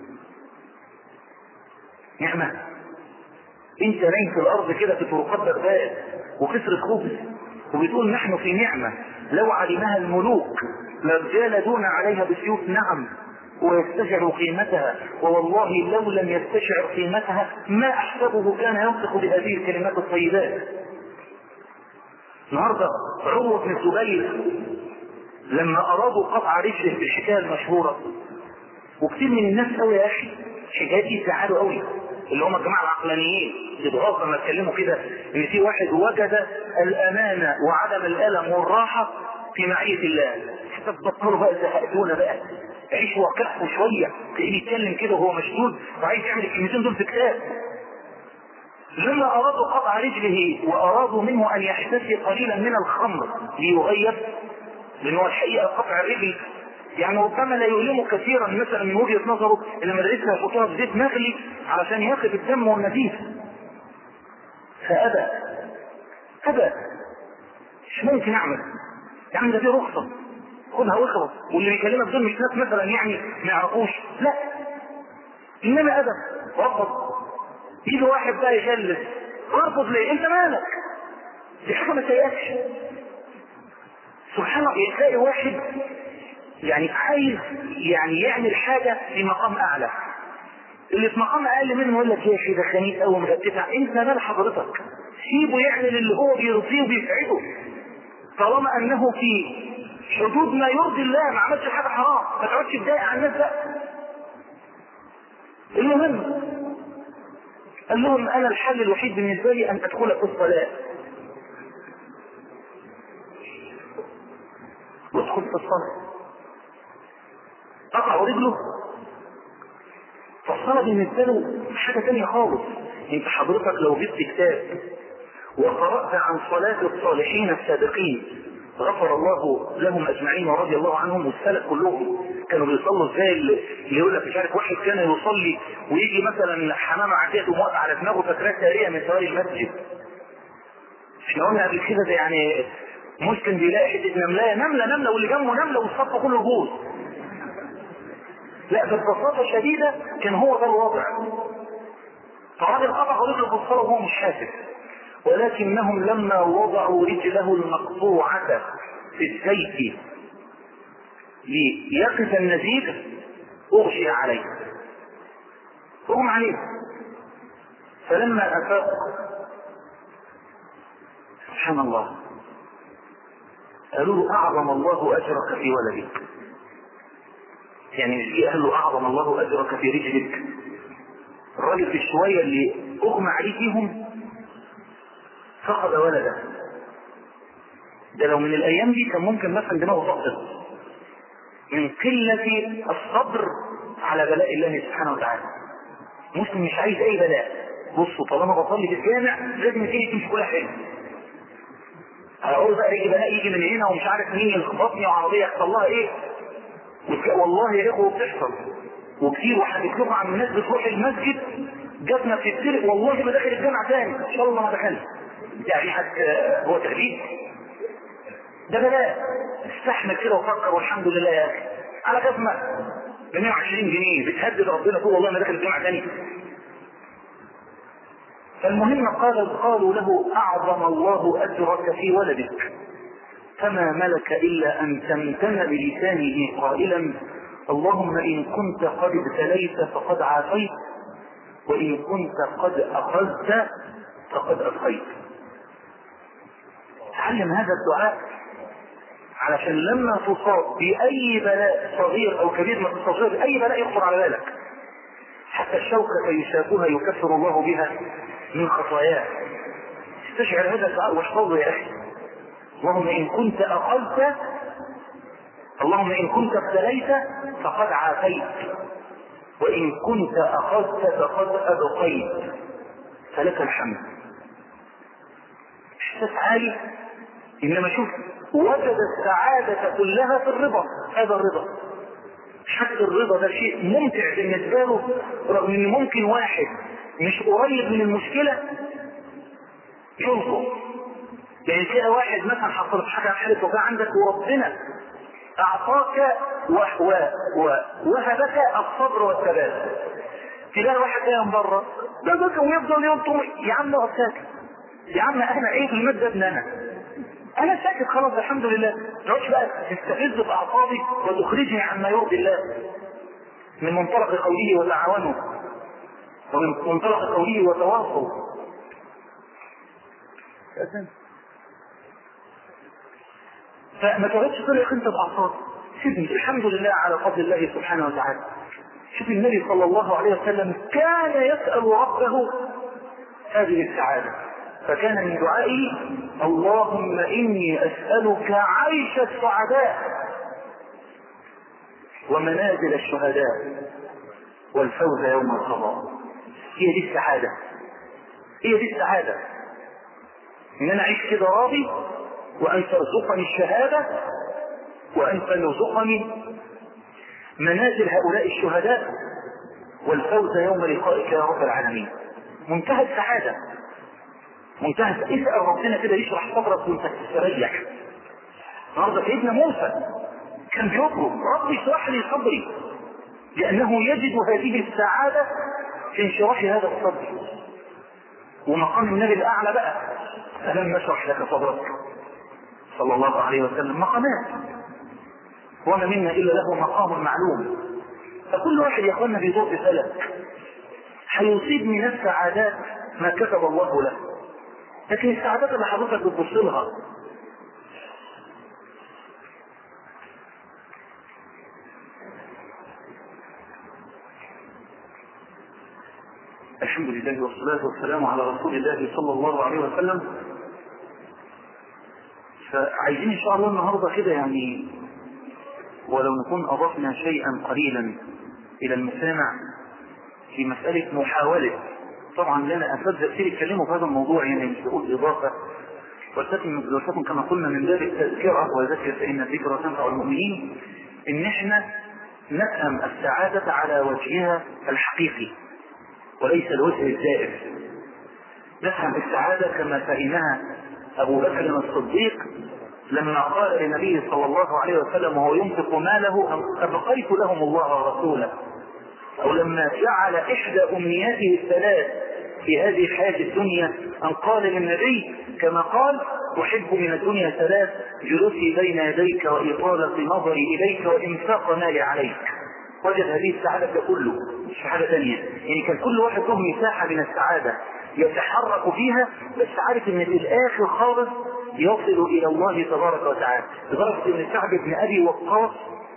نعمه انت نايم في الارض كده في طرقات بغداد وكسرة خبز وبتقول نحن في نعمة لو علمها الملوك لجالدون عليها بالسيوف نعم ويستشعر قيمتها ووالله لو لم يستشعر قيمتها ما احسبه كان ينطق بهذه الكلمات الطيبات النهارده عروة بن الزبير لما ارادوا قطع رجله في الحكايه المشهوره وكثير من الناس قوي يا اخي الحكايات دي زعلوا قوي اللي هم الجماعه العقلانيين يتغاظوا لما يتكلموا كده ان في واحد وجد الامان وعدم الالم والراحه في معيه الله حتى تبطلوا بقى زهقتونا بقى عيش وكفوا شويه تلاقيه يتكلم كده وهو مشدود وعايز يعمل الكلمتين دول في كتاب لما ارادوا قطع رجله وارادوا منه ان يحتسي قليلا من الخمر ليغيب لان هو الحقيقه قطع الرجل يعني ربما لا يؤلمه كثيرا مثلا من وجهه نظره ان مدرسه يحطوها في زيت مغلي علشان يقف الدم والنزيف فابى ابى مش ممكن اعمل يا عم ده دي رخصه خدها واخلص واللي بيكلمك دول مش ناس مثلا يعني ما يعرفوش لا انما ابى رفض يجي واحد بقى يجلس ارفض ليه انت مالك دي حاجه ما تضايقكش سبحان الله تلاقي واحد يعني عايز يعني يعمل حاجة في مقام أعلى اللي في مقام أقل منه يقول لك يا أخي ده خنيق أوي مرتفع أنت مال حضرتك سيبه يعمل اللي هو بيرضيه وبيسعده طالما أنه في حدود ما يرضي الله ما عملش حاجة حرام ما تقعدش تضايق على الناس لا المهم قال لهم أنا الحل الوحيد بالنسبة لي أن أدخل في الصلاة وادخل في الصلاة قطع رجله فالصلاة بالنسبة له حاجة تانية خالص انت حضرتك لو جبت كتاب وقرأت عن صلاة الصالحين السابقين غفر الله لهم اجمعين ورضي الله عنهم والسلف كلهم كانوا بيصلوا ازاي اللي يقول لك مش عارف واحد كان يصلي ويجي مثلا حمامه عديته موقع على دماغه فاكراه ساريه من سواري المسجد احنا قلنا قبل كده ده يعني مسلم بيلاقي حته نملايه نمله نمله واللي جنبه نمله والصف كله بوظ لا ببساطة شديدة كان هو ده الوضع فالراجل قطع رجله في الصلاة وهو مش حاسس ولكنهم لما وضعوا رجله المقطوعة في الزيت ليقف النزيف أغشي عليه أغم عليه فلما أفاق سبحان الله قالوا له أعظم الله أجرك في ولدك يعني مش دي قال له اعظم الله اجرك في رجلك الراجل في الشويه اللي اغمى عليه فيهم فقد ولده ده لو من الايام دي كان ممكن مثلا دماغه تقصد من قله الصبر على بلاء الله سبحانه وتعالى مسلم مش عايز اي بلاء بصوا طالما بصلي في الجامع لازم تيجي تمشي كل حاجه هقول بقى يجي بلاء يجي من هنا ومش عارف مين يخبطني وعربيه يحصل لها ايه والله يا اخوه بتحصل وكتير وحكيت لكم عن الناس بتروح المسجد جاتنا بتتسرق والله ما داخل الجامعه تاني ان شاء الله ما دخلت يعني حد هو تهديد ده بلاء استحمل كده وفكر والحمد لله يا اخي على كفمة ب 120 جنيه بتهدد ربنا تقول والله ما داخل الجامعه تاني فالمهم قال قالوا له اعظم الله اجرك في ولدك فما ملك إلا أن تمتن بلسانه قائلا اللهم إن كنت قد ابتليت فقد عافيت وإن كنت قد أخذت فقد أبقيت تعلم هذا الدعاء علشان لما تصاب بأي بلاء صغير أو كبير ما تستطيع بأي بلاء يخطر على بالك حتى الشوكة يشاكها يكفر الله بها من خطاياه استشعر هذا الدعاء واحفظه يا أخي اللهم إن كنت أخذت اللهم إن كنت ابتليت فقد عافيت وإن كنت أخذت فقد أبقيت فلك الحمد إحساس عالي إنما شوف وجد السعادة كلها في الرضا هذا الرضا حتى الرضا ده شيء ممتع بالنسبة له رغم ان ممكن واحد مش قريب من المشكلة يلقط يعني تلاقي واحد مثلا حصلت حاجة حالة وجع عندك وربنا أعطاك ووهبك الصبر والثبات تلاقي واحد جاي من بره ده بكى ويفضل يلطم يا عم اقف ساكت يا عم انا ايه المادة ابن انا انا ساكت خلاص الحمد لله تقعدش بقى تستفز باعصابي وتخرجني عما يرضي الله من منطلق قوله وتعاونه ومن منطلق قوله وتواصل فما تقعدش تقول انت باعصابي سيبني الحمد لله على فضل الله سبحانه وتعالى شوف النبي صلى الله عليه وسلم كان يسأل ربه هذه السعادة فكان من دعائه اللهم إني أسألك عيش السعداء ومنازل الشهداء والفوز يوم القضاء هي دي السعادة هي دي السعادة ان انا اعيش كده راضي وان ترزقني الشهادة وان ترزقني منازل هؤلاء الشهداء والفوز يوم لقائك يا رب العالمين منتهى السعادة منتهى اسأل ربنا كده يشرح صدرك وانت تستريح النهارده سيدنا موسى كان بيطلب رب اشرح لي صدري لأنه يجد هذه السعادة في انشراح هذا الصدر ومقام النبي الأعلى بقى ألم نشرح لك صدرك صلى الله عليه وسلم مقامات وما منا إلا له مقام معلوم فكل واحد يا اخوانا بيدور بفلك هيصيب من السعادات ما كتب الله له لكن السعادات اللي حضرتك بتبص لها الحمد لله والصلاة والسلام على رسول الله صلى الله عليه وسلم فعايزين ان شاء الله النهاردة كده يعني ولو نكون اضفنا شيئا قليلا الى المسامع في مسألة محاولة طبعا لنا اساتذه كثير يتكلموا في هذا الموضوع يعني مش بقول اضافة ولكن ولكن كما قلنا من باب التذكرة وذكر فإن الذكرى تنفع المؤمنين ان احنا نفهم السعادة على وجهها الحقيقي وليس الوجه الزائف نفهم السعادة كما فهمها أبو بكر الصديق لما قال للنبي صلى الله عليه وسلم وهو ينفق ماله أبقيت لهم الله ورسوله أو لما جعل إحدى أمنياته الثلاث في هذه الحياة الدنيا أن قال للنبي كما قال أحب من الدنيا ثلاث جلوسي بين يديك وإطالة نظري إليك وإنفاق مالي عليك وجد هذه السعادة كله مش في حاجة ثانية يعني كان كل واحد له مساحة من السعادة يتحرك فيها بس عارف ان في الاخر خالص يصل الى الله تبارك وتعالى لدرجة ان سعد بن ابي وقاص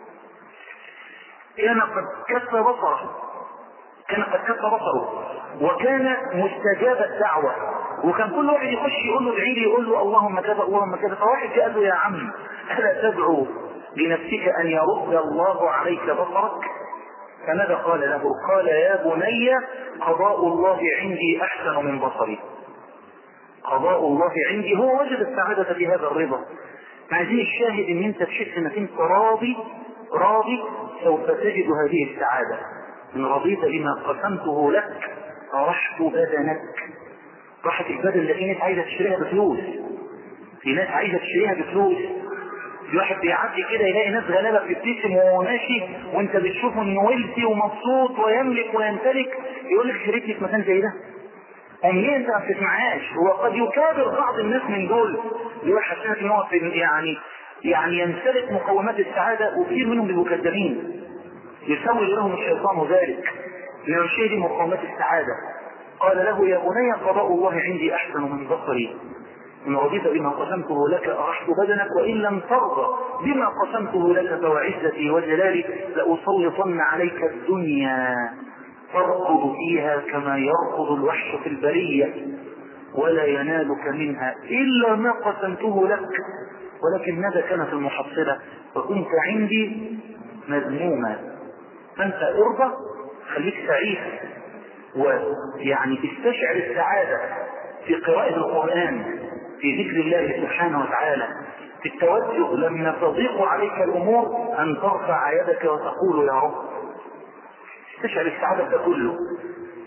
كان قد كف بصره كان قد كف بصره وكان مستجاب الدعوة وكان كل واحد يخش يقول له ادعي لي يقول له اللهم كذا اللهم كذا فواحد قال له يا عم الا تدعو لنفسك ان يرد الله عليك بصرك فماذا قال له قال يا بني قضاء الله عندي احسن من بصري قضاء الله عندي هو وجد السعادة في هذا الرضا عايزين الشاهد ان انت تحس انك انت راضي راضي سوف تجد هذه السعادة ان رضيت بما قسمته لك فرحت بدنك راحت البدن اللي في ناس عايزة تشتريها بفلوس في ناس عايزة تشتريها بفلوس في واحد بيعدي كده يلاقي ناس غلابة بتبتسم وهو ماشي وانت بتشوفه انه ولسي ومبسوط ويملك ويمتلك يقول لك شريكني في مكان زي ده ليه انت ما بتسمعهاش وقد يكابر بعض الناس من دول يقول حسنات ان هو يعني يعني يمتلك مقومات السعادة وكثير منهم بيبقوا كذابين يسوي لهم الشيطان ذلك لأن الشيء دي مقومات السعادة قال له يا بني قضاء الله عندي أحسن من بصري إن رضيت بما قسمته لك أرحت بدنك وإن لم ترضى بما قسمته لك فوعزتي وجلالي لأسلطن عليك الدنيا تركض فيها كما يركض الوحش في البرية ولا ينالك منها إلا ما قسمته لك ولكن ماذا كانت المحصلة فكنت عندي مذموما فأنت ارضى خليك سعيد ويعني استشعر السعادة في قراءة القرآن في ذكر الله سبحانه وتعالى في التوجه لما تضيق عليك الأمور أن ترفع يدك وتقول يا رب استشعر السعادة ده كله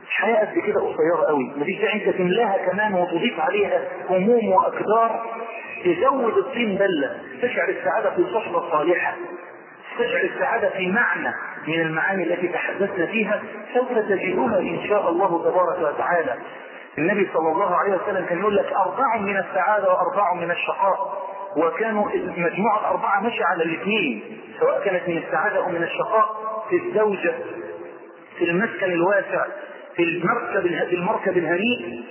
الحياة قد كده قصيرة قوي مفيش داعي انت تملاها كمان وتضيف عليها هموم واقدار تزود الطين بلة تشعر السعادة في صحبة صالحة تشعر السعادة في معنى من المعاني التي تحدثنا فيها سوف تجدونها إن شاء الله تبارك وتعالى النبي صلى الله عليه وسلم كان يقول لك أربع من السعادة وأربع من الشقاء وكانوا مجموعة الأربعة ماشية على الاثنين سواء كانت من السعادة أو من الشقاء في الزوجة في المسكن الواسع في المركب في المركب الهنيء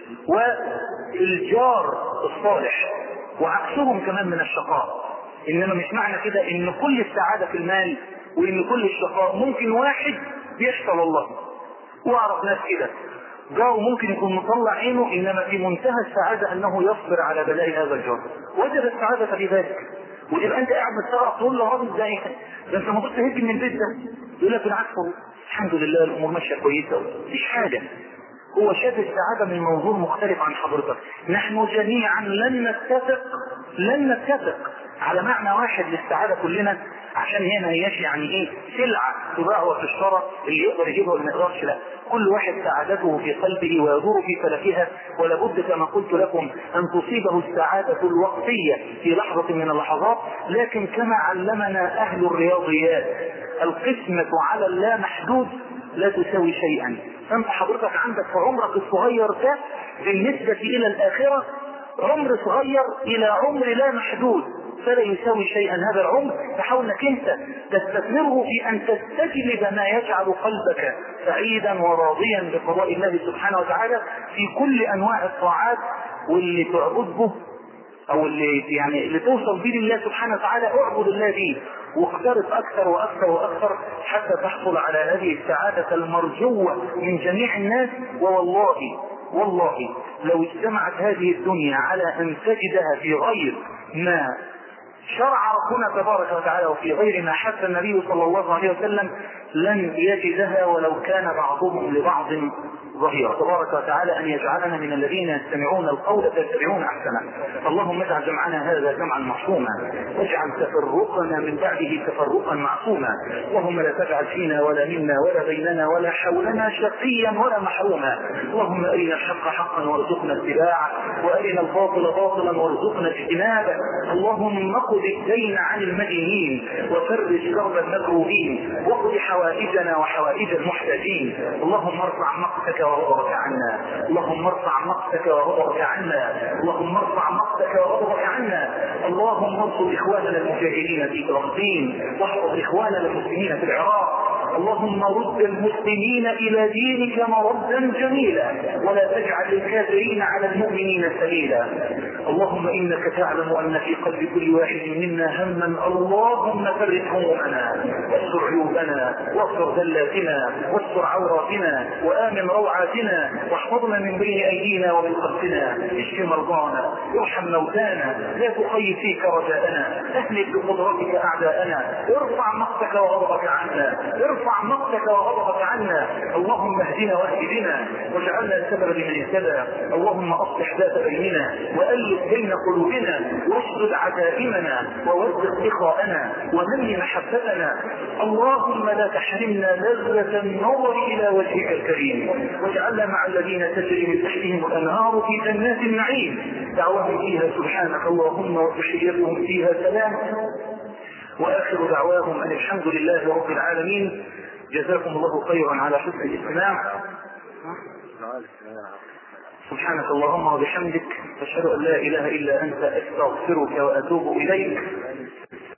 والجار الصالح وعكسهم كمان من الشقاء انما مش معنى كده ان كل السعاده في المال وان كل الشقاء ممكن واحد بيشتغل الله واعرف ناس كده جاره ممكن يكون مطلع عينه انما في منتهى السعاده انه يصبر على بلاء هذا الجار وجد السعاده في ذلك وتبقى انت قاعد مستغرب تقول له راجل ازاي ده انت المفروض تهج من البيت ده يقول لك بالعكس الحمد لله الامور ماشيه كويسه مفيش حاجه هو شاف السعادة من منظور مختلف عن حضرتك نحن جميعا لن نتفق لن نتفق على معنى واحد للسعادة كلنا عشان هي ما هياش يعني ايه سلعة تباع وتشترى اللي يقدر يجيبها واللي ما يقدرش لا كل واحد سعادته في قلبه ويدور في فلكها ولابد كما قلت لكم ان تصيبه السعادة الوقتية في لحظة من اللحظات لكن كما علمنا اهل الرياضيات القسمة على اللا محدود لا تساوي شيئا فانت حضرتك عندك في عمرك الصغير ده بالنسبة الى الاخرة عمر صغير الى عمر لا محدود فلا يساوي شيئا هذا العمر فحاول انك انت تستثمره في ان تستجلب ما يجعل قلبك سعيدا وراضيا بقضاء الله سبحانه وتعالى في كل انواع الطاعات واللي تعبده او اللي يعني اللي توصل به لله سبحانه وتعالى اعبد الله به واقترب اكثر واكثر واكثر حتى تحصل على هذه السعادة المرجوة من جميع الناس ووالله والله لو اجتمعت هذه الدنيا على ان تجدها في غير ما شرع ربنا تبارك وتعالى وفي غير ما حث النبي صلى الله عليه وسلم لن يجدها ولو كان بعضهم لبعض ظهيرا تبارك وتعالى ان يجعلنا من الذين يستمعون القول فيتبعون احسنه اللهم اجعل جمعنا هذا جمعا مرحوما واجعل تفرقنا من بعده تفرقا معصوما اللهم لا تجعل فينا ولا منا ولا بيننا ولا حولنا شقيا ولا محروما اللهم ارنا الحق حقا وارزقنا اتباعه وارنا الباطل باطلا وارزقنا اجتنابه اللهم اقض الدين عن المدينين وفرج كرب المكروبين واقض حوائجنا وحوائج المحتاجين اللهم ارفع مقتك وغضبك عنا اللهم ارفع مقتك وغضبك عنا اللهم ارفع مقتك وغضبك عنا اللهم انصر اخواننا المجاهدين في فلسطين واحفظ اخواننا المسلمين في العراق اللهم رد المسلمين الى دينك مردا جميلا ولا تجعل الكافرين على المؤمنين سبيلا اللهم انك تعلم ان في قلب كل واحد منا هما اللهم فرج همومنا واستر عيوبنا واغفر ذلاتنا واستر عوراتنا وامن روعاتنا واحفظنا من بين ايدينا ومن خلفنا اشف مرضانا ارحم موتانا لا تخيب فيك رجاءنا اهلك بقدرتك اعداءنا ارفع مقتك وغضبك عنا ارفع مقتك وغضبك عنا اللهم اهدنا واهد بنا واجعلنا السبب لمن اهتدى اللهم اصلح ذات بيننا والف بين قلوبنا واشدد عزائمنا ووثق لقاءنا ومن محبتنا اللهم لا تحرمنا لذة النظر الى وجهك الكريم واجعلنا مع الذين تجري من تحتهم الانهار في جنات النعيم دعواهم فيها سبحانك اللهم وتحيتهم فيها سلام واخر دعواهم ان الحمد لله رب العالمين جزاكم الله خيرا على حسن الاستماع سبحانك اللهم وبحمدك اشهد ان لا اله الا انت استغفرك واتوب اليك